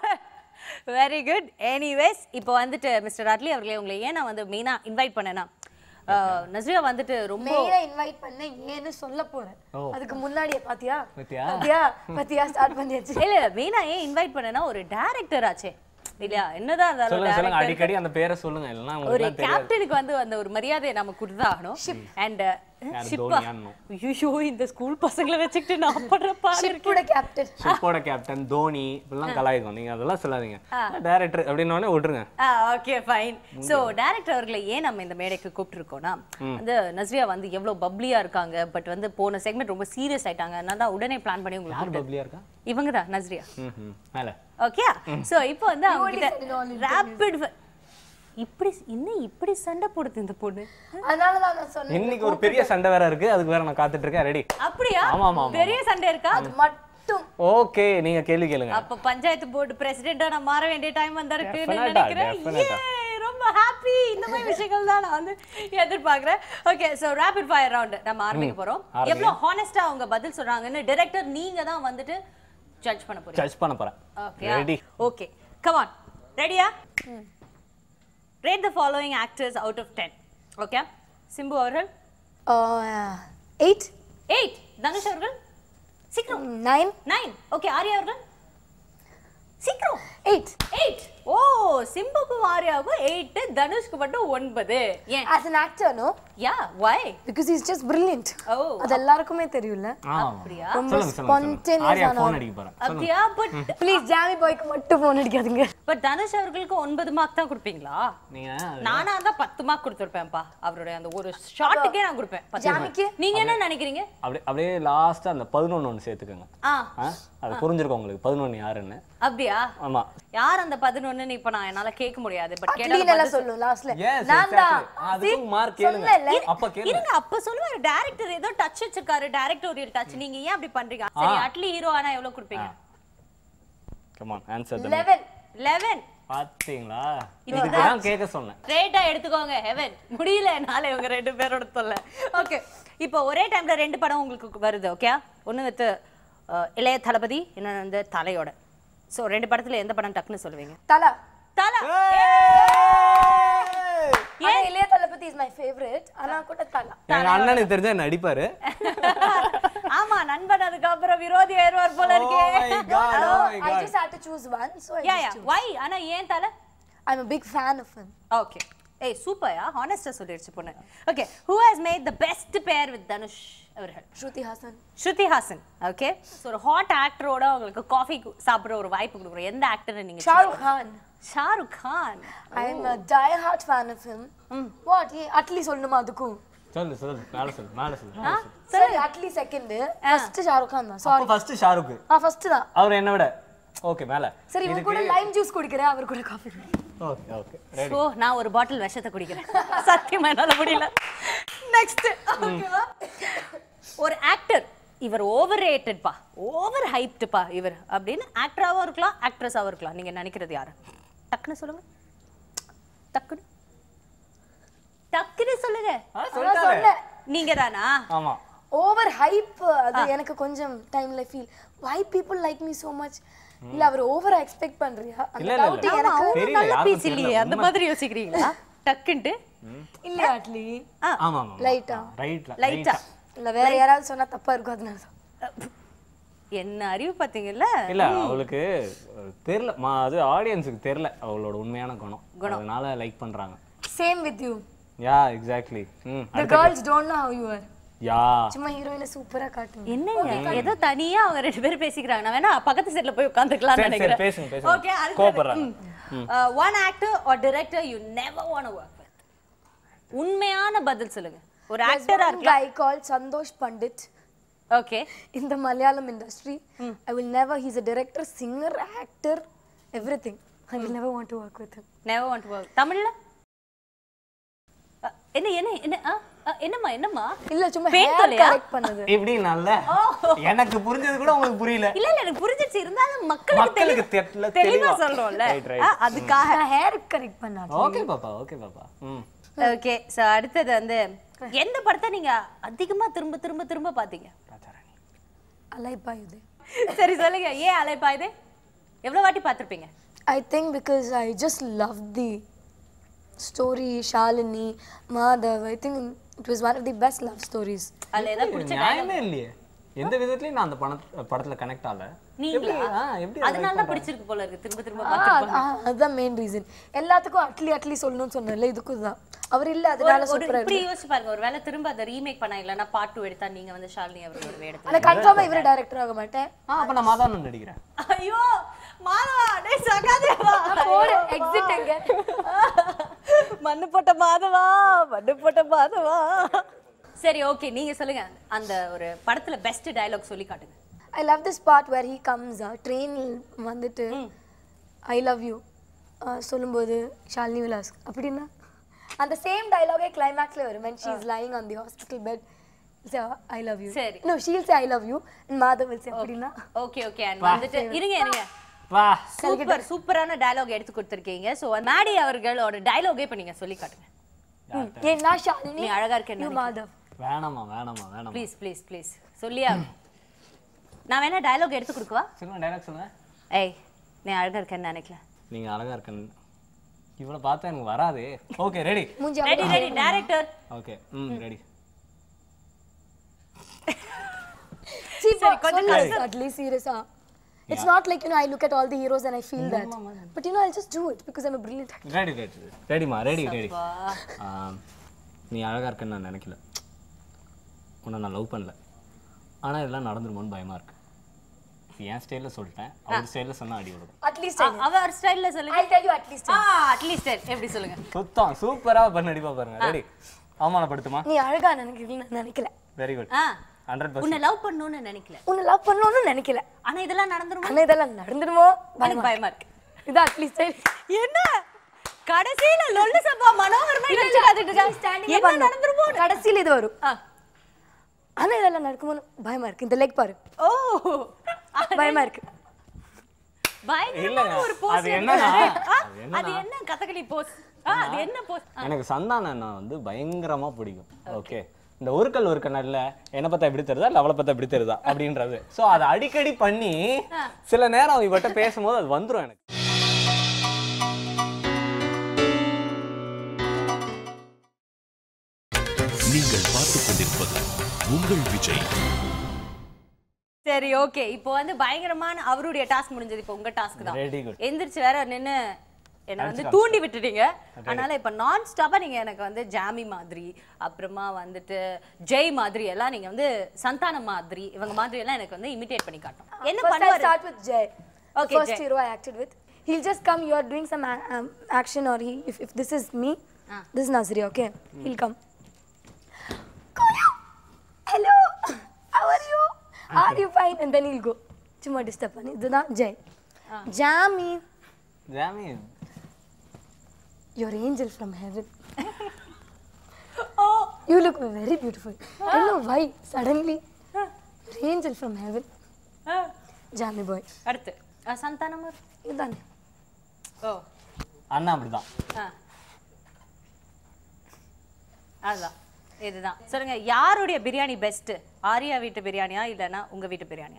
வெரி குட் எனிவேஸ் இப்போ வந்துட்டு மிஸ்டர் அட்லி அவர்களே உங்களை ஏன் நான் வந்து மெயினாக இன்வைட் பண்ணேன்னா அஹ், நஸ்ரியா வந்துட்டு ரொம்ப மெயினா இன்வைட் பண்ண ஏன்னு சொல்ல போறேன் அதுக்கு முன்னாடியே பாத்தியா பாத்தியா? பாத்தியா பாத்தியா ஸ்டார்ட் பண்ணியாச்சு இல்ல மெயினா ஏன் இன்வைட் பண்ணேன்னா ஒரு டேரக்டர் ஆச்சே இல்லையா என்னதான் இருந்தாலும் சொல்லுங்க சொல்லுங்க director அடிக்கடி அந்த பேரை சொல்லுங்க இல்லைன்னா ஒரு உங்களுக்கு தெரியாது கேப்டனுக்கு வந்து அந்த ஒரு மரியாதையை நம்ம கொடுத்தாகணும் அண்ட் யார் ஷிப்பா தோனியான்னு? ஐயோ இந்த ஸ்கூல் பசங்களை வச்சுக்கிட்டு நான் படுற பாடு இருக்கு ஷிப்போட கேப்டன் ஷிப்போட கேப்டன் தோனி இப்படிலாம் கலாய்க்கும் நீங்க அதெல்லாம் சொல்லாதீங்க டேரக்டர் அப்படின்னோடனே விட்டுருங்க ஆ ஓகே ஃபைன் ஸோ டேரக்டர் அவர்களை ஏன் நம்ம இந்த மேடைக்கு கூப்பிட்டுருக்கோம்னா வந்து நஸ்ரியா வந்து எவ்வளோ பப்ளியா இருக்காங்க பட் வந்து போன செக்மெண்ட் ரொம்ப சீரியஸ் ஆயிட்டாங்க அதனால தான் உடனே பிளான் பண்ணி உங்களுக்கு யார் பப்ளியா இருக்கா இவங்க தான் நஸ்ரியா ம் ம் மேலே ஓகே ஸோ இப்போ வந்து அவங்க said in all கிட்ட ரேபிட் இப்படி இன்னும் இப்படி சண்டை போடுது இந்த பொண்ணு அதனாலதான் நான் சொன்னேன் இன்னைக்கு ஒரு பெரிய சண்டை வேற இருக்கு அதுக்கு வேற நான் காத்துட்டு இருக்கேன் ரெடி அப்படியா ஆமா, ஆமா, ஆமா. பெரிய சண்டை இருக்கா அது மட்டும் ஓகே நீங்க கேள்வி கேளுங்க அப்ப பஞ்சாயத்து போர்டு பிரசிடென்டா நான் மாற வேண்டிய டைம் வந்திருக்குன்னு Definite-ஆ, நினைக்கிறேன் definite-ஆ. Yay, ரொம்ப ஹாப்பி இந்த மாதிரி விஷயங்கள் தான் நான் வந்து எதிர்பார்க்கிறேன் okay so rapid fire round நம்ம ஆரம்பிக்க போறோம் ஆரம்பிங்க. எவ்வளவு ஹானஸ்டா அவங்க பதில் சொல்றாங்கன்னு டைரக்டர் நீங்க தான் வந்துட்டு ஜட்ஜ் பண்ண போறீங்க ஜட்ஜ் பண்ண போறேன் okay ready okay come on ரெடியா rate the following actors out of ten okay Simbu அவர்கள் எயிட் எயிட் தனுஷ் அவர்கள் சீக்கிரம் நைன் நைன் ஓகே ஆர்யா அவர்கள் சீக்கிரம் எயிட் எயிட் ஓ சிம்புக்கும் ஆர்யாவுக்கும் எயிட் தனுஷ்க்கு மட்டும் ஒன்பது ஏன் as an actor no yeah why because is just brilliant oh அது எல்லாருக்குமே தெரியும்ல அப்படியா ரொம்ப சொல்லுங்க சொல்லுங்க spontaneous ஆரியா ஆன ஃபோன் அடிக்க போறேன் சொல்லுங்க அப்படியா பட் ப்ளீஸ் ஜாமி பாய்க்கு மட்டும் ஃபோன் அடிக்காதீங்க பட் தனுஷ் அவர்களுக்கு ஒன்பது மார்க் தான் கொடுப்பீங்களா நீங்க நானா இருந்தா பத்து மார்க் கொடுத்துருப்பேன்ப்பா அவருடைய அந்த ஒரு ஷாட்டுக்கே நான் கொடுப்பேன் பத்து mark. ஜாமிக்கு? நீங்க என்ன நினைக்கிறீங்க அப்படியே அப்படியே லாஸ்டா அந்த பதினொன்னு ஒன்று சேர்த்துக்கோங்க ஆ ஆ அது புரிஞ்சிருக்கும் உங்களுக்கு பதினொன்னு யாருன்னு அப்படியா ஆமா யார் அந்த பதினொன்னு இப்ப நான் என்னால கேட்க முடியாது பட் அட்லீன் எல்லாம் சொல்லும் லாஸ்ட்ல Yes, நான் தான் exactly. அதுக்கும் மார்க் கேளுங்க சொன்னேன்ல. அப்ப கேளுங்க இருங்க அப்ப சொல்லுவாரு டைரக்டர் ஏதோ டச் வச்சிருக்காரு டைரக்டோரியல் டச் நீங்க ஏன் அப்படி பண்றீங்க சரி அட்லி ஹீரோ ஆனா எவ்வளவு கொடுப்பீங்க கம் ஆன் ஆன்சர் 11 லெவன் பாத்தீங்களா இதுக்கு தான் கேட்க சொன்னேன் ஸ்ட்ரெயிட்டா எடுத்துக்கோங்க ஹெவன் முடியல என்னால இவங்க ரெண்டு பேரோட தொல்லை ஓகே இப்போ ஒரே டைம்ல ரெண்டு படம் உங்களுக்கு வருது ஓகே ஒண்ணு வித் இளைய தளபதி இன்னொன்று வந்து தலையோட சோ ரெண்டு படத்துல எந்த படம் டக்குன்னு சொல்லுவீங்க தலா தலா ஆனா இளைய தளபதி இஸ் மை ஃபேவரட் ஆனா கூட தலா எங்க அண்ணனுக்கு தெரிஞ்சா நடிப்பாரு ஆமா நண்பன் அதுக்கு அப்புறம் விரோதி ஆயிருவார் போல இருக்கே Oh my God, oh my I God. just had to choose one so I yeah just yeah choose. வை ஆனா ஏன் தலை I'm a big fan of him okay ஏய் சூப்பர்யா ஹானஸ்டா சொல்லிடுச்சு பொண்ணு okay who has made the best pair with Dhanush அவர்கள் Shruti Hassan Shruti Haasan okay so ஒரு ஹாட் ஆக்டரோட உங்களுக்கு காஃபி சாப்பிடுற ஒரு வாய்ப்பு கொடுக்குறோம் எந்த ஆக்டரை நீங்க Shah Rukh Khan Shahrukh Khan I'm a die hard fan of him what ஏ அட்லி சொல்லணுமா அதுக்கும் சொல்லு சொல்லு மேல சொல்லு மேல சொல்லு ஆ சரி அட்லி செகண்ட் ஃபர்ஸ்ட் ஷாருக் கான் தான் சாரி ஃபர்ஸ்ட் ஷாருக் ஆ ஃபர்ஸ்ட் தான் அவர் என்ன விட ஓகே மேல சரி இவன் கூட லைம் ஜூஸ் குடிக்கிறேன் அவர் கூட coffee okay okay ready so நான் ஒரு பாட்டில் விஷத்தை குடிக்கிறேன் சத்தியமா என்னால முடியல நெக்ஸ்ட் ஓகேவா ஒரு ஆக்டர் இவர் ஓவர் ரேட்டட்பா ஓவர் ஹைப்டுப்பா இவர் அப்படின்னு ஆக்டராகவும் இருக்கலாம் ஆக்ட்ரஸாகவும் இருக்கலாம் நீங்க நினைக்கிறது யாரு டக்குன்னு சொல்லுங்க டக்குன்னு டக்குன்னு சொல்லுங்க சொன்னேன் நீங்க தானா ஆமா ஓவர் ஹைப் அது எனக்கு கொஞ்சம் டைம்ல feel why people like me so much இல்ல அவர் ஓவரா எக்ஸ்பெக்ட் பண்றியா அந்த இல்ல, இல்ல, டவுட் இல்ல. எனக்கு அவரு தெரியல, நல்ல யாருக்கும் பீஸ் இல்லையே தெரியல, அந்த உண்மை. மாதிரி யோசிக்கிறீங்களா டக்குன்ட்டு இல்ல அட்லி ஆமா ஆமா லைட்டா ரைட்ல லைட்டா இல்ல வேற யாராவது சொன்னா தப்பா இருக்கும் அதனால தான். என்ன அறிவு பாத்தீங்கல்ல இல்ல அவளுக்கு அஹ், தெரியல மா அது ஆடியன்ஸுக்கு தெரியல அவளோட உண்மையான குணம் அதனால லைக் பண்றாங்க same with you yeah exactly hmm the girls don't know how you are yeah சும்மா ஹீரோயினை சூப்பரா காட்டுங்க என்னங்க ஏதோ தனியா அவங்க ரெண்டு பேரும் பேசிக்கிறாங்க நான் வேணா பக்கத்து செட்ல போய் உட்காந்துக்கலாம் சரி, சரி, நினைக்கிறேன் பேசுங்க, பேசுங்க. ஓகே கோவப்படுறாங்க. One actor or director you never want work with உண்மையான பதில் சொல்லுங்க ஒரு There's ஆக்டரா one இருக்கலாம் guy called Sandosh Pandit okay in the Malayalam industry. I will never, he's a director, singer, actor, everything. I will never want to work with him. Never want work தமிழ்ல அ, என்ன என்ன என்ன ஆ, ஆ, என்னம்மா என்னம்மா இல்ல சும்மா Paint hair இல்லையா? correct பண்ணது இப்படி நல்ல எனக்கு புரிஞ்சது கூட உங்களுக்கு புரியல இல்ல இல்ல எனக்கு புரிஞ்சிச்சு இருந்தாலும் மக்களுக்கு மக்களுக்கு தெளிவா- தெரியல, தெளிவா தெளிவா. சொல்றோம்ல Right, right. ஆ, அதுக்காக நான் ஹேர் கரெக்ட் பண்ணாது ஓகே பாப்பா ஓகே பாப்பா ம் ஓகே சோ அடுத்தது வந்து எந்த படத்தை நீங்க அதிகமா திரும்ப திரும்ப திரும்ப பாத்தீங்க ராஜாராணி அலைப்பா இது சரி சொல்லுங்க ஏன் அலைப்பாயுது எவ்வளவு வாட்டி பார்த்திருப்பீங்க I think because I just loved the story, Shalini, Madhav. I think it was one of the best love stories. அதுல ஏதாவது பிடிச்ச நியாயமே இல்லையே எந்த விதத்துலயும் நான் அந்த பண படத்துல கனெக்ட் ஆகல நீங்களா எப்படி? ஆ, எப்படி அதை அதனால தான் பிடிச்சிருக்கு போல இருக்கு திரும்ப திரும்ப ஆ, பார்த்திருப்பாங்க. ஆ, அதுதான் மெயின் ரீசன் எல்லாத்துக்கும் அட்லி அட்லி சொல்லணும்னு சொன்னேன்ல இதுக்கும் தான் அவர் இல்ல ஒரு அதனால ஒரு சூப்பரா இப்படி யோசிச்சு பாருங்க ஒருவேளை திரும்ப அதை ரீமேக் பண்ண இல்லைன்னா பார்ட் டூ எடுத்தா நீங்க வந்து ஷாலினி அவர்களோட எடுத்து ஆனா கன்ஃபார்மா இவர டைரக்டர் ஆக மாட்டேன் ஆ அப்ப நான் மாதானன் நடிக்கிறேன் ஐயோ மாதவா டேய் சகாதேவா போற எக்ஸிட் எங்க மண்ணு போட்ட மாதவா மண்ணு போட்ட மாதவா சரி ஓகே நீங்க சொல்லுங்க அந்த ஒரு படத்துல பெஸ்ட் டயலாக் சொல்லி காட்டுங்க I love this part where he comes train வந்துட்டு ஐ லவ் யூ சொல்லும்போது ஷாலினி விலாஸ் அப்படின்னா அந்த சேம் டயலாகே கிளைமேக்ஸ்ல வரும் when she is lying on the hospital bed say I love you சரி. no she'll say I love you and Madhav will say அப்படின்னா okay okay and வந்துட்டு இருங்க இருங்க வா சூப்பர் சூப்பரான டயலாக் எடுத்து கொடுத்துருக்கீங்க ஸோ மேடி அவர்களோட டயலாகே இப்போ நீங்க சொல்லி காட்டுங்க ஏன்னா ஷாலினி நீ அழகா இருக்க you மாதவ் வேணாமா வேணாமா வேணாமா ப்ளீஸ் ப்ளீஸ் ப்ளீஸ் சொல்லியா நான் வேணா டயலாக் எடுத்து கொடுக்கவா சொல்லுங்க டைலாக் சொல்லுங்க ஏய் நீ அழகா இருக்கேன்னு நினைக்கல நீங்க அழகா இருக்கன்னு இவ்வளவு பார்த்தா எனக்கு வராதே ஓகே ரெடி மூஞ்சி ரெடி ரெடி டைரக்டர் ஓகே ம் ரெடி சரி கொஞ்சம் கொஞ்சம் அட்லீஸ்ட் சீரியஸா It's not like, you know, I look at all the heroes and I feel that. But, you know, I'll just do it because I'm a brilliant actor. Ready ready ரெடிமா ready ready நீ அழகா இருக்கன்னு நான் நினைக்கல உன்னை நான் love பண்ணல ஆனா இதெல்லாம் நடந்துருமோன்னு பயமா இருக்கு என் ஸ்டைல்ல சொல்லிட்டேன் அவர் ஸ்டைல்ல சொன்னா அடி விடுவோம் At least I know. அவர் ஸ்டைல்ல சொல்லுங்க I'll tell you at least. ஆ அட்லீஸ்ட் எப்படி சொல்லுங்க சுத்தம் சூப்பரா பண்ண அடிப்பா பாருங்க ரெடி அவமானப்படுத்துமா நீ அழகா நினைக்கிறீங்க நான் நினைக்கல வெரி குட் ஆ ஹண்ட்ரட் உன்னை லவ் பண்ணணும்னு நினைக்கல உன்னை லவ் பண்ணணும்னு நினைக்கல ஆனா இதெல்லாம் நடந்துருமா ஆனா இதெல்லாம் நடந்துடுமோ எனக்கு பயமா இருக்கு இது அட்லீஸ்ட் என்ன கடைசியில லொல்லு சப்பா மனோகரமா நினைச்சு காத்துட்டு இருக்கா. என்ன நடந்துருமோ கடைசியில் இது வரும் ஆ. ஆனா இதெல்லாம் நடக்குமோன்னு பயமா இருக்கு இந்த லெக் பாரு ஓ பயமா இருக்கு பயங்கரமான இல்லைங்க, ஒரு போஸ் அது என்னன்னா, அது என்னன்னா- அது என்ன கதகளி போஸ் அது என்ன போஸ் எனக்கு சந்தான அண்ணா வந்து பயங்கரமா பிடிக்கும் ஓகே இந்த ஒரு கல் ஒரு கண்ணாடில என்னை பார்த்தா எப்படி தெரியுதா இல்லை அவளை பார்த்தா எப்படி தெரியுதா அப்படின்றது ஸோ அதை அடிக்கடி பண்ணி சில நேரம் இவட்ட பேசும்போது அது வந்துரும் எனக்கு நீங்கள் பார்த்துக் கொண்டிருப்பது உங்கள் விஜய் சரி ஓகே இப்போ வந்து பயங்கரமான அவருடைய டாஸ்க் முடிஞ்சது இப்போ உங்க டாஸ்க் தான் Very good. எந்திரிச்சு வேற நின்னு என்ன வந்து தூண்டி விட்டுட்டீங்க அதனால இப்ப நான் ஸ்டாப்பா நீங்க எனக்கு வந்து ஜாமி மாதிரி அப்புறமா வந்துட்டு ஜெய் மாதிரி எல்லாம் நீங்க வந்து சந்தானம் மாதிரி இவங்க மாதிரி எல்லாம் எனக்கு வந்து இமிட்டேட் பண்ணி காட்டணும் என்ன First I'll பண்ணுவாரு start with Jay. The Okay, first Jay. hero I acted with. He'll just come, you're doing some a- um, action or he, if, if this is me, this is Nazri, okay? He'll come. Kuya, hello, how are you? Are you fine? And then he'll go. சும்மா disturb பண்ணி இதுதான் Jai Jamie Jamie your angel from heaven you look very beautiful I know why suddenly angel from heaven Jamie boy அடுத்து அஹ், சந்தானம் ஒரு- இதுதானே ஓ அண்ணா அப்படிதான் ஆ. அதுதான் இதுதான் சொல்லுங்க யாருடைய பிரியாணி பெஸ்ட் ஆரியா வீட்டு பிரியாணியா இல்லனா உங்க வீட்டு பிரியாணியா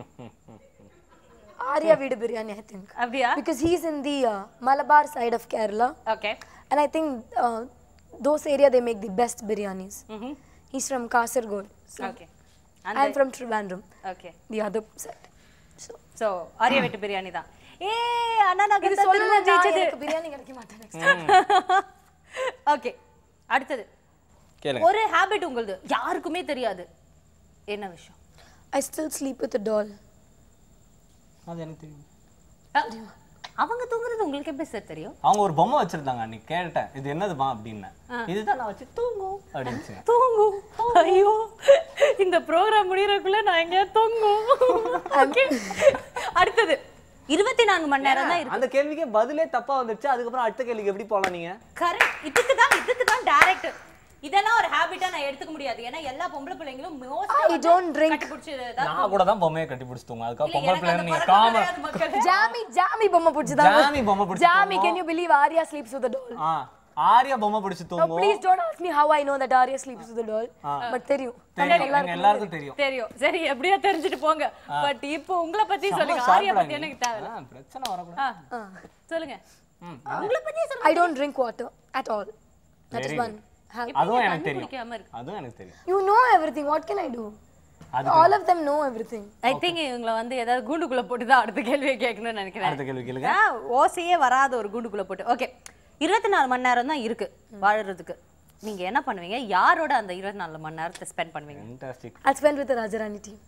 ஆர்யா வீடு பிரியாணி ஐ திங்க் அப்படியா because he's in the uh, Malabar side of Kerala, okay and I think uh, those area they make the best biryanis. ம்ஹும் He's from Kasargod, so okay I'm from Trivandrum, okay the other side. So so Arya வீட்டு பிரியாணி தான் ஏ அண்ணா நான் இது கத்த சொல்லல திரும்ப நான் ஜெயிச்சது எனக்கு பிரியாணி கிடைக்க மாட்டேன் next. ஓகே அடுத்தது கேளுங்க ஒரு ஹாபிட் உங்களுது யாருக்குமே தெரியாது என்ன விஷயம் I still sleep with a doll. அது எனக்கு தெரியும் அ, அவங்க தூங்குறது உங்களுக்கு எப்படி சார் தெரியும் அவங்க ஒரு பொம்மை வச்சிருந்தாங்க அன்னைக்கு கேட்டேன் இது என்னதுமா அப்படின்னு இதுதான் நான் வச்சு தூங்கும் அப்படின்னு தூங்கும் ஐயோ இந்த ப்ரோக்ராம் முடியறதுக்குள்ள நான் எங்க தூங்கும் Okay. அடுத்தது இருபத்தி நான்கு மணி நேரம் தான் இருக்கு அந்த கேள்விக்கே பதிலே தப்பா வந்துருச்சு அதுக்கப்புறம் அடுத்த கேள்விக்கு எப்படி போலாம் நீங்க கரெக்ட் இதுக்கு தான் இதுக்கு தான் டைரக்ட் இதெல்லாம் ஒரு ஹாபிட்டா நான் எடுத்துக்க முடியாது ஏன்னா எல்லா பொம்பளை பிள்ளைங்களும் I don't drink. கட்டிப்பிடிச்சு தான் நான் கூட தான் பொம்மையை கட்டி பிடிச்சி தூங்க அதுக்காக இல்ல, பொம்பளை எனக்கு அந்த பிள்ளைங்க நீங்க பழக்கம் காம கிடையாது மக்களே. Jammy, Jammy பொம்மை பிடிச்சதா ஜாமி பொம்மை பிடிச்சி Jammy, can you believe Arya sleeps with a doll? ஆ ஆரியா பொம்மை பிடிச்சி No, தூங்கும் please don't ask me how I know that Arya sleeps with a doll. But தெரியும். தெரியும் எங்க எல்லாருக்கும் தெரியும் தெரியும் சரி எப்படியோ தெரிஞ்சுட்டு போங்க பட் இப்போ உங்களை பத்தி சொல்லுங்க செம்ம ஆரியா sharp பத்தி டா எனக்கு நீ. தேவை ஆ, பிரச்சனை வரக்கூடாது சொல்லுங்க உங்களை பத்தி சொல்லுங்க I don't drink water at all. That is Very one. habit. அதுவும் எனக்கு தண்ணி தெரியும் குடிக்காம இருக்கு அதுவும் எனக்கு தெரியும் You know everything. What can I do? அது All of them know everything. I think இவங்களை வந்து ஏதாவது கூண்டுக்குள்ள போட்டு தான் அடுத்த கேள்வியை கேட்கணும்னு நினைக்கிறேன் அடுத்த கேள்வி கேளுங்க ஆ, ஓசையே வராத ஒரு கூண்டுக்குள்ள போட்டு ஓகே இருபத்தி நாலு மணி நேரம் தான் இருக்கு வாழறதுக்கு நீங்க என்ன பண்ணுவீங்க யாரோட அந்த இருபத்தி நாலு மணி நேரத்தை ஸ்பெண்ட் பண்ணுவீங்க fantastic I'll spend with the Rajarani team.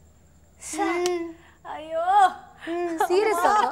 ஐயோ Serious ah?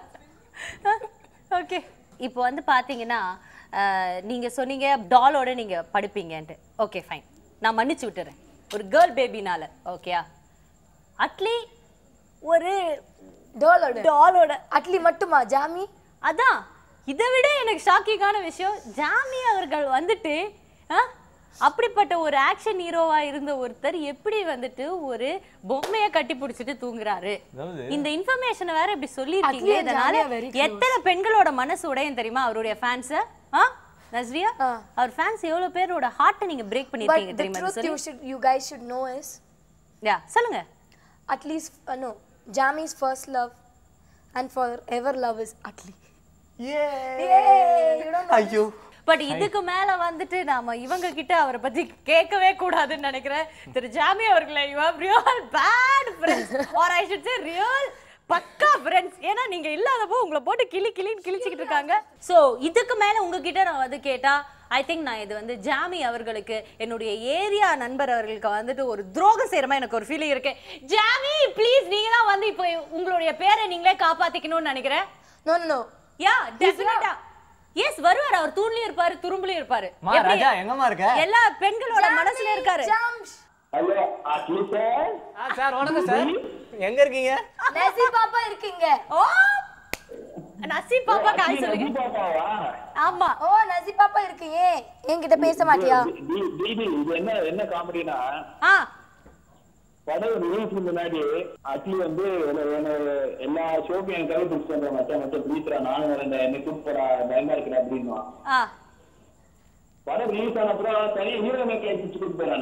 ஓகே இப்போ வந்து பாத்தீங்கன்னா அஹ், நீங்க சொன்னீங்க டாலோட நீங்க படிப்பீங்கன்ட்டு ஓகே ஃபைன் நான் மன்னிச்சு விட்டுறேன் ஒரு கேர்ள் பேபினால ஓகேயா அட்லி ஒரு Doll-ஓட. டாலோட அட்லி மட்டுமா ஜாமி அதான் இதை விட எனக்கு ஷாக்கிங்கான விஷயம் ஜாமி அவர்கள் வந்துட்டு ஆ, அப்படிப்பட்ட ஒரு ஆக்ஷன் ஹீரோவா இருந்த ஒருத்தர் எப்படி வந்துட்டு ஒரு பொம்மையை கட்டி பிடிச்சிட்டு தூங்குறாரு அதாவது இந்த இன்ஃபர்மேஷனை வேற இப்படி சொல்லியிருக்கீங்க அதுலயே இதனால ஜாலியா very close. எத்தனை பெண்களோட மனசு உடையும் தெரியுமா அவருடைய ஃபேன்ஸ ஆ நஸ்ரியா ஆ. அவர் ஃபேன்ஸ் எவ்வளவு பேரோட ஹார்ட்டை நீங்க பிரேக் But பண்ணிருக்கீங்க the தெரியுமா truth சொல்லி you should, you guys should know is, yeah சொல்லுங்க at least, uh, no, Jami's first love and forever love is Atli. Yay! You don't know. ஐயோ பட் இதுக்கு மேல வந்துட்டு நாம இவங்க கிட்ட அவரை பத்தி கேட்கவே கூடாதுன்னு நினைக்கிறேன் திரு ஜாமி அவர்களே you have real bad friends or I should say real பக்கா ஃப்ரெண்ட்ஸ் ஏன்னா நீங்க இல்லாதப்போ உங்களை போட்டு கிளி கிளின்னு கிழிச்சிக்கிட்டு இருக்காங்க சோ இதுக்கு மேல உங்ககிட்ட நான் வந்து கேட்டா ஐ திங்க் நான் இது வந்து ஜாமி அவர்களுக்கு என்னுடைய ஏரியா நண்பர் அவர்களுக்கு வந்துட்டு ஒரு துரோகம் செய்யற மாதிரி எனக்கு ஒரு ஃபீலிங் இருக்கு ஜாமி ப்ளீஸ் நீங்க தான் வந்து இப்போ உங்களுடைய பேரை நீங்களே காப்பாத்திக்கணும்னு நினைக்கிறேன் No, no, no. யா டெஃபினட்டா எஸ் வருவார் அவர் தூண்லயும் இருப்பாரு துரும்புலயும் இருப்பாரு மா எப்படி? ராஜா எங்கம்மா இருக்க எல்லா பெண்களோட மனசுல இருக்காரு Jams! ஹலோ அட்லி சார் ஆ சார் வணக்கம் சார் எங்க இருக்கீங்க Nessie பாப்பா இருக்கீங்க ஓ நசி பாப்பா காய் சொல்லுங்க பாப்பாவா ஆமா ஓ நசி பாப்பா இருக்கீங்க என்கிட்ட பேச மாட்டியா டி- டிடி இது என்ன என்ன காமெடினா ஆ படம் ரிலீஸ் முன்னாடி அட்லி வந்து என்ன- என்ன எல்லா ஷோக்கும் என் கையில் பிடிச்சி வந்தேன் மச்சான் மச்சான் ப்ளீஸ்ரா நானும் வரேன் என்னை கூப்பிட்டு போறா பயமா இருக்கிறேன் அப்படின்னா ஆ படம் ரிலீஸ் ஆன அப்புறம் தனியா ஹீரோனை கை பிடிச்சி கூப்பிட்டு போறானே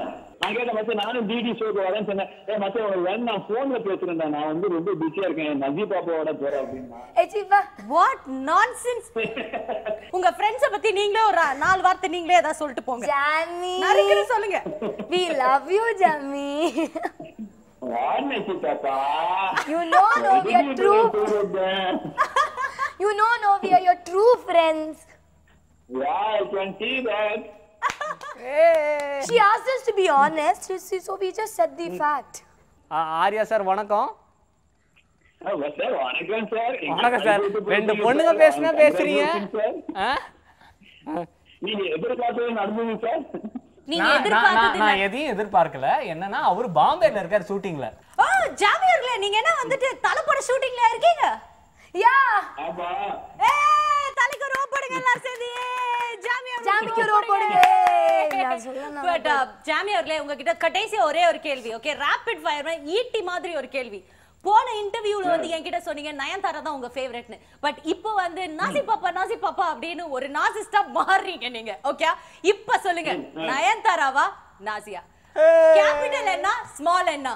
நான் கேட்டேன் மச்சான் நானும் டிடி ஷோக்கு வரேன்னு சொன்னேன் ஏ மச்சான் உனக்கு வேணும் நான் போன்ல பேசுறேன்டா நான் வந்து ரொம்ப பிஸியா இருக்கேன் நஜி பாப்பாவோட போறேன் அப்படின்னா ஏ சீப்பா வாட் நான்சென்ஸ் உங்க ஃப்ரெண்ட்ஸ பத்தி நீங்களே ஒரு நாலு வார்த்தை நீங்களே ஏதாவது சொல்லிட்டு போங்க ஜாமி நறுக்குன்னு சொல்லுங்க we love you Jamie what நஜி பாப்பா you know no we are true you know no we are your true friends Yeah, I can see that. she asked us to be honest so- so we just said the fact ஆ- Arya sir வணக்கம் Oh, but sir, வணக்கம் sir வணக்கம் sir. ரெண்டு பொண்ணுங்க பேசுனா பேசுறீங்க. ஆ? நீங்க எதிர்பார்த்தது நடந்தது சார் நீங்க நான்- நான்- எதிர்பார்த்தது நான் நான் எதையும் எதிர்பார்க்கல என்னன்னா அவரு பாம்பேல இருக்காரு ஷூட்டிங்ல ஓ ஜாமியர்களே நீங்க என்ன வந்துட்டு தலைப்பட ஷூட்டிங்ல இருக்கீங்க yeah ஆமா ஏய் தலைக்கு ரோ போடுங்க எல்லாரும் சேர்ந்து ஏய், ஜாமியர் ஜாமிக்கு ரோ போடுங்க. நான் சொல்லணும். பட் ஜாமியர்களே உங்ககிட்ட கடைசியா ஒரே ஒரு கேள்வி ஓகே ரேபிட் ஃபயர் ஈட்டி மாதிரி ஒரு கேள்வி போன இன்டர்வியூல வந்து என்கிட்ட சொன்னீங்க நயன்தாரா தான் உங்க ஃபேவரட்னு பட் இப்போ வந்து நாசி பாப்பா நாசி பாப்பா அப்படின்னு ஒரு நாசிஸ்டா மாறுறீங்க நீங்க ஓகே இப்ப சொல்லுங்க நயன்தாராவா நாசியா கேபிட்டல் என்ன ஸ்மால் என்ன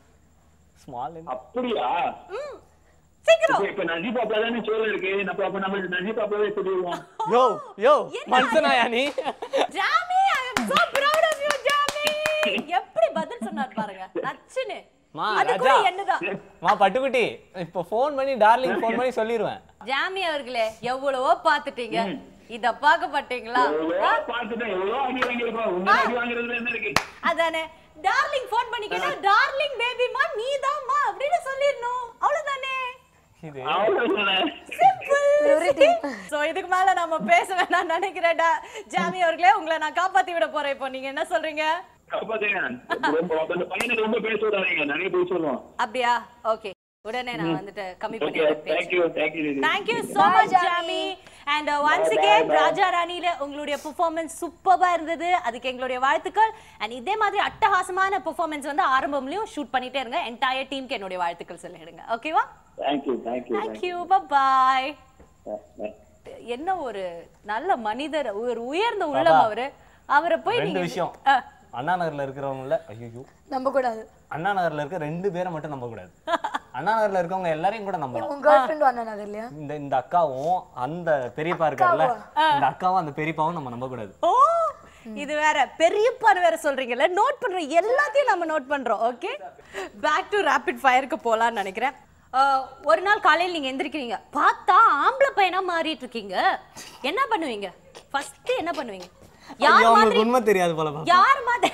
ஸ்மால் அப்படியா சீக்கிரம் இப்ப நஜி பாப்பா தானே சோழ இருக்கு நம்ம அப்ப நம்ம நஜி பாப்பாவே சொல்லிடுவோம் யோ யோ என்ன? மனுஷனாயா நீ Jamie I am so proud of you Jamie எப்படி பதில் சொன்னார் பாருங்க நச்சுன்னு மா அது ராஜா கூட என்னதான் மா பட்டுக்குட்டி இப்ப ஃபோன் பண்ணி டார்லிங் ஃபோன் பண்ணி சொல்லிடுவேன் ஜாமி அவர்களே எவ்வளவோ பாத்துட்டீங்க இத பார்க்க மாட்டீங்களா எவ்வளோ பார்த்துட்டேன் எவ்வளோ அடி வாங்கியிருக்கோம் உங்க அடி வாங்குறதுல என்ன இருக்கு அதானே டார்லிங் ஃபோன் பண்ணி கேட்டா டார்லிங் பேபிமா நீதாம்மா அப்படின்னு சொல்லிடணும் அவ்வளவுதானே இது அவ்வளவுதானே Purity. சோ இதுக்கு மேல நம்ம பேச வேணாம் நினைக்கிறேன் டா- ஜாமி அவர்களே உங்களை நான் காப்பாத்தி விட போறேன் இப்போ நீங்க என்ன சொல்றீங்க காப்பாத்துங்க ரொம்ப அந்த பையனை ரொம்ப பேச விடாதீங்க நிறைய பேர் சொல்லுவோம் அப்படியா ஓகே உடனே நான் வந்துட்டு கம்மி ஓகே பண்ணிடுறேன் பேச்சு. Thank you thank you Thank you so Bye, much, Jami. Jami. And uh, once Bye, again, bye, bye. ராஜா ராணியில உங்களுடைய பெர்ஃபார்மன்ஸ் சூப்பரா இருந்தது அதுக்கு எங்களுடைய வாழ்த்துக்கள் அண்ட் இதே மாதிரி அட்டகாசமான பெர்ஃபார்மன்ஸ் வந்து ஆரம்பம்லயும் ஷூட் பண்ணிட்டே இருங்க என்டையர் டீமுக்கு என்னுடைய வாழ்த்துக்கள் சொல்லிடுங்க ஓகேவா thank you thank you thank you bye thank you என்ன ஒரு நல்ல மனிதர் ஒரு உயர்ந்த உள்ளம் அவரு அவரை போய் ரெண்டு நீங்க விஷயம் ஆ, அண்ணா நகர்ல இருக்கிறவங்கள ஐயோ நம்ப கூடாது அண்ணா நகர்ல இருக்க ரெண்டு பேரை மட்டும் நம்ப கூடாது அண்ணா நகர்ல இருக்கவங்க எல்லாரையும் கூட நம்பலாம் உங்க கேர்ள் ஃப்ரெண்ட் அண்ணா நகர் இல்லையா இந்த இந்த அக்காவும் அந்த பெரியப்பா இருக்கார்ல இந்த அக்காவும் அந்த பெரியப்பாவும் நம்ம நம்ப கூடாது ஓ இது வேற பெரியப்பான்னு வேற சொல்றீங்கல்ல நோட் பண்ற எல்லாத்தையும் நம்ம நோட் பண்றோம் ஓகே பேக் டு ரேபிட் ஃபயருக்கு போலாம்னு நினைக்கிறேன் அஹ், ஒரு நாள் காலையில் நீங்க எந்திரிக்கிறீங்க பார்த்தா ஆம்பளை பையனா மாறிட்டு இருக்கீங்க என்ன பண்ணுவீங்க ஃபர்ஸ்ட் என்ன பண்ணுவீங்க யார் ஐயோ, மாதிரி அவங்களுக்கு உண்மை தெரியாது போல பாப்பா. யார் மாதிரி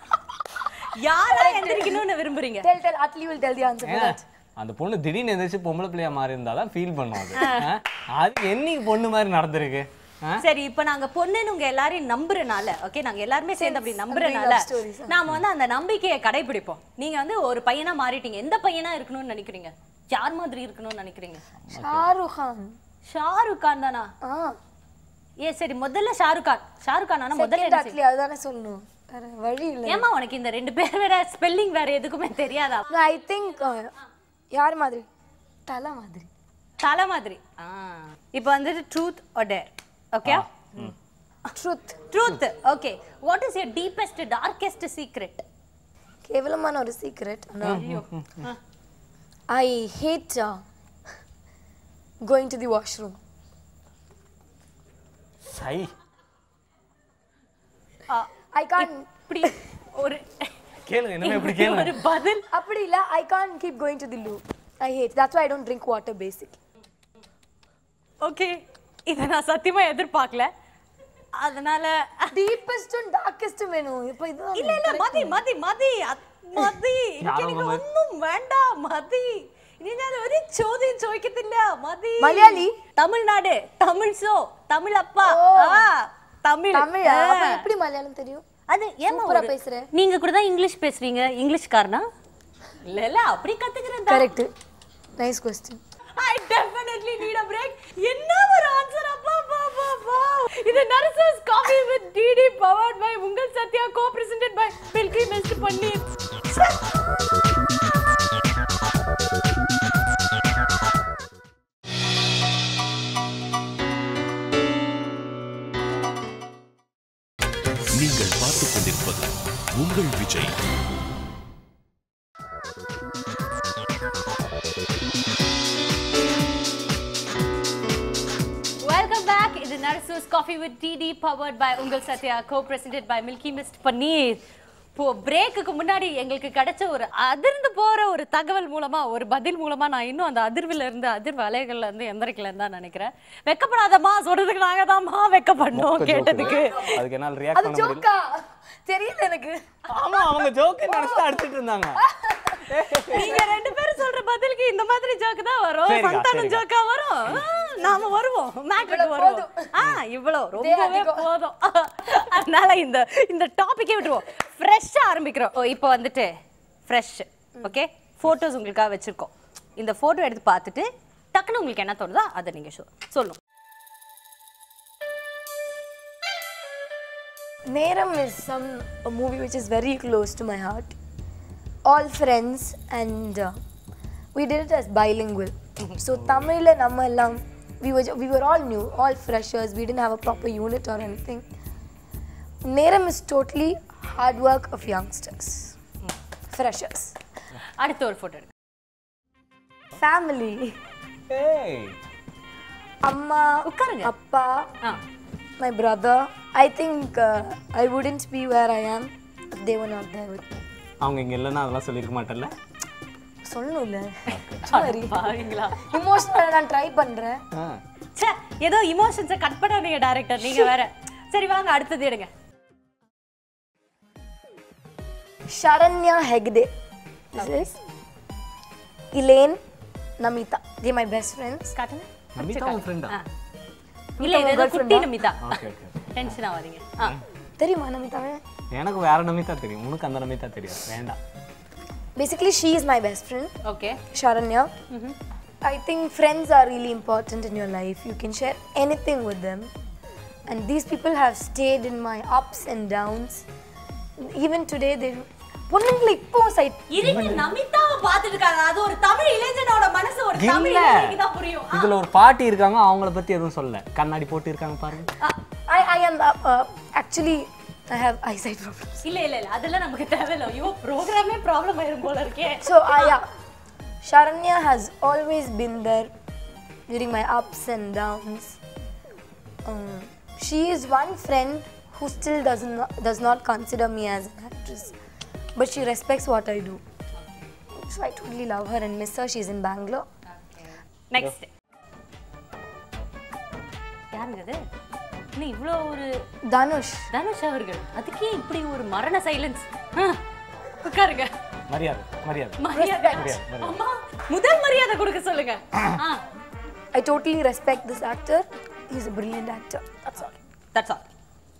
யாரா எந்திரிக்கணும்னு விரும்புறீங்க tell tell atli will tell the answer for ஏன்? that அந்த பொண்ணு திடீர்னு எந்திரிச்சு பொம்பளை பிள்ளையா மாறி இருந்தாதான் ஃபீல் பண்ணும் அது ஆ? அது என்னைக்கு பொண்ணு மாதிரி நடந்திருக்கு ஆ? சரி இப்ப நாங்க பொண்ணுன்னு உங்க எல்லாரையும் நம்புறனால ஓகே நாங்க எல்லாருமே சேர்ந்து அப்படி நம்புறனால love stories, நாம வந்து அந்த நம்பிக்கையை கடைபிடிப்போம் நீங்க வந்து ஒரு பையனா மாறிட்டீங்க எந்த பையனா இருக்கணும்னு நினைக்கிறீங்க யார் மாதிரி இருக்கணும்னு நினைக்கிறீங்க ஷாருக் கான் ஷாருக் கான் தானா ஆ ஏ சரி முதல்ல ஷாருக் கான் ஷாருக் கான் ஆனா முதல்ல செகண்ட் என்ன அட்லி அதுதானே சொல்லணும் வேற வழி இல்லை ஏமா உனக்கு இந்த ரெண்டு பேர் வேற ஸ்பெல்லிங் வேற எதுக்குமே தெரியாதா ஐ திங்க் யார் மாதிரி தலை மாதிரி தலை மாதிரி ஆ இப்போ வந்துட்டு truth or dare okay truth truth okay what is your deepest darkest secret கேவலமான ஒரு secret I hate going to the washroom சை ஐ கான் இப்படி ஒரு கேளுங்க என்ன இப்படி கேளுங்க ஒரு பதில் அப்படி இல்ல I can keep going to the loo I hate that's why I don't drink water basic okay இதை நான் சத்தியமா எதிர்பார்க்கல அதனால டீப்பஸ்ட் அண்ட் டார்க்கெஸ்ட் மெனு இப்போ இதுதான் இல்ல இல்ல மதி மதி மதி അത് മതി എനിക്ക് എനിക്ക് ഒന്നും വേണ്ട മതി ഇനി ഞാൻ ഒരു ചോദ്യം ചോദിക്കത്തില്ല മതി മലയാളി? തമിഴ്നാട് തമിഴ് ഷോ തമിഴ് അപ്പ ആ തമിഴ് தமிழ் ஆ. அப்ப எப்படி மலையாளம் தெரியும் அது ஏமா சூப்பரா ஒரு- பேசுற. நீங்க கூட தான் இங்கிலீஷ் பேசுறீங்க இங்கிலீஷ்காரனா இல்ல இல்ல அப்படி கத்துக்கிறேன் correct nice question I definitely need a break என்ன ஒரு ஆன்சர் அப்பா அப்பா அப்பா அப்பா இது Narasus coffee with DD powered by உங்கள் Sathya co presented by Milky Mist paneer நீங்கள் பார்த்துக் கொண்டிருப்பது உங்கள் விஜய் வெல்கம் பேக் இது Narasus coffee with DD powered by உங்கள் Sathya co presented by Milky Mist paneer இப்போ பிரேக்குக்கு முன்னாடி எங்களுக்கு கிடைச்ச ஒரு அதிர்ந்து போற ஒரு தகவல் மூலமா ஒரு பதில் மூலமா நான் இன்னும் அந்த அதிர்வுல இருந்து அதிர்வு அலைகள்ல இருந்து எந்திரிக்கலன்னு தான் நினைக்கிறேன் வெக்கப்படாதம்மா சொல்றதுக்கு நாங்க தான்மா வெக்கப்படணும் கேட்டதுக்கு அதுக்கு என்னால் ரியாக்ட் அது பண்ண முடியல ஜோக்கா தெரியல எனக்கு ஆமா அவங்க ஜோக்கு நினைச்சு அடிச்சிட்டு இருந்தாங்க நீங்க ரெண்டு பேரும் சொல்ற பதிலுக்கு இந்த மாதிரி ஜோக்கு தான் வரும் சரிக்கா, சந்தானம் சரிக்கா. ஜோக்கா வரும் ஆ, நாம வருவோம் மேட்ருக்கு வருவோம் ஆ இவ்வளவு ரொம்பவே அதிகம். போதும் அதனால இந்த இந்த டாபிக்கே விட்டுருவோம் ஃப்ரெஷ்ஷா ஆரம்பிக்கிறோம் ஓ, இப்போ வந்துட்டு ஃப்ரெஷ் ஓகே ஃபோட்டோஸ் உங்களுக்காக வச்சிருக்கோம் இந்த ஃபோட்டோ எடுத்து பார்த்துட்டு டக்குன்னு உங்களுக்கு என்ன தோணுதோ அதை நீங்க சொ- சொல்லணும் Neram is some a movie which is very close to my heart. All friends and uh, we did it as bilingual. so Tamil and Namalam, we were we were all new, all freshers. We didn't have a proper unit or anything. Neram is totally hard work of youngsters, freshers, அடுத்த ஒரு photo எடுங்க family. ஏய் Amma, உட்காருங்க. Appa, ah my brother. I think uh, I wouldn't be where I am if they were not there with me. அவங்க இங்க இல்லைன்னா அதெல்லாம் சொல்லியிருக்க மாட்டேன்ல சொல்லணும்ல பாருங்களா இமோஷனல் நான் ட்ரை பண்றேன் ஆ. ச்சே ஏதோ இமோஷன்ஸை கட் பண்ணாதீங்க டைரக்டர் நீங்க வேற சரி வாங்க அடுத்தது எடுங்க Sharanya Hegde. This is Elaine, Namita. They're my best friends. காட்டுங்க நமிதா உன் ஃப்ரெண்டா ஆ. இல்ல இது ஏதோ குட்டி நமிதா ஓகே ஓகே டென்ஷன் ஆகாதீங்க ஆ தெரியுமா நமிதாவே எனக்கு வேற நமிதா தெரியும் உனக்கு அந்த நமிதா தெரியும் வேண்டாம் Basically, she is my best friend, okay Sharanya. I think friends are really important in your life. You can share anything with them. And these people have stayed in my ups and downs. Even today, they பொண்ணுங்களை இப்போ side இருங்க நமிதாவை பார்த்துட்டு இருக்காங்க அது ஒரு தமிழ் இளைஞனோட மனசு ஒரு தமிழ் இல்ல இளைஞனுக்கு தான் புரியும் ஆ. இதுல ஒரு பாட்டி இருக்காங்க அவங்கள பத்தி எதுவும் சொல்ல கண்ணாடி போட்டு இருக்காங்க பாருங்க I, I am uh, uh, actually I have eyesight problems. இல்ல இல்ல இல்ல அதெல்லாம் நமக்கு தேவையில்ல ஐயோ ப்ரோக்ராமே ப்ராப்ளம் ஆயிரும் போல இருக்கே So uh, yeah, Sharanya has always been there during my ups and downs. Um, she is one friend who still does not does not consider me as an actress, but she respects what I do. So I totally love her and miss her. She's in Bangalore. Next யாருங்க அது இன்னும் இவ்வளோ ஒரு Dhanush. Dhanush அவர்கள் அதுக்கே இப்படி ஒரு மரண சைலன்ஸ் உட்காருங்க மரியாதை மரியாதை மரியாதை அம்மா முதல் மரியாதை கொடுக்க சொல்லுங்க ஆ I totally respect this actor. He's a brilliant actor. That's all. That's all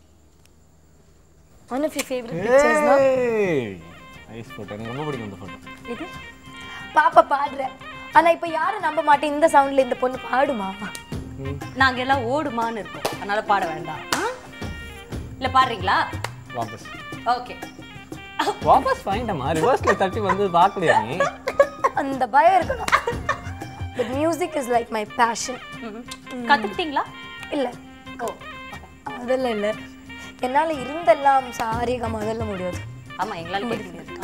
One of your favorite pictures, no? ஐஸ் போட்டோ எனக்கு ரொம்ப பிடிக்கும் இந்த போட்டோ இது பாப்பா பாடுறேன் ஆனா இப்ப யாரும் நம்ப மாட்டேன் இந்த சவுண்ட்ல இந்த பொண்ணு பாடுமா நாங்க எல்லாம் ஓடுமான்னு இருக்கோம் அதனால பாட வேண்டாம் ஆ? இல்ல பாடுறீங்களா வாபஸ் ஓகே வாபஸ் வாங்கிட்டமா ரிவர்ஸ்ல தட்டி வந்து பார்க்கலையா நீ அந்த பயம் இருக்கணும் but music is like my passion கத்துக்கிட்டீங்களா இல்ல ஓ அதெல்லாம் இல்ல என்னால இருந்தெல்லாம் சாரிகமா அதெல்லாம் முடியாது ஆமா எங்களால கேட்க முடியாது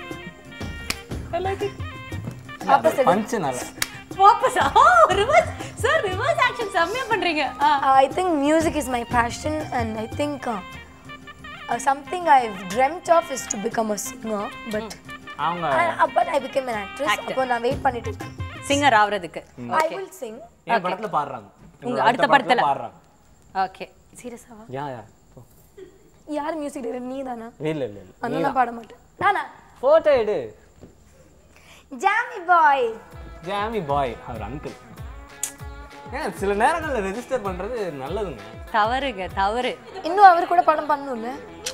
Opposite. பஞ்சு நல்லா வாப்பஸா ரிவர்ஸ் சார் ரிவர்ஸ் ஆக்ஷன் செம்மையா பண்றீங்க ஆ I think music is my passion and I think something I dreamt of is to become a singer but அவங்க but I become an actress அப்போ நான் வெயிட் பண்ணிட்டு இருக்கேன் சிங்கர் ஆவறதுக்கு ஐ வில் சிங் என் படத்துல பாடுறாங்க உங்க உங்க அடுத்த படத்துல? பாடுறாங்க ஓகே சீரியஸாவா யா யா யார் மியூசிக் டைரக்டர் நீ தானா இல்ல இல்ல இல்ல அதனால நான் பாட மாட்டேன் நானா போட்டோ எடு ஜாமி பாய் ஜாமி பாய் அவர் அங்கிள் ஏன் சில நேரங்கள்ல ரெஜிஸ்டர் பண்றது நல்லதுங்க தவறுங்க தவறு இன்னும் அவர் கூட படம் பண்ணணும்ல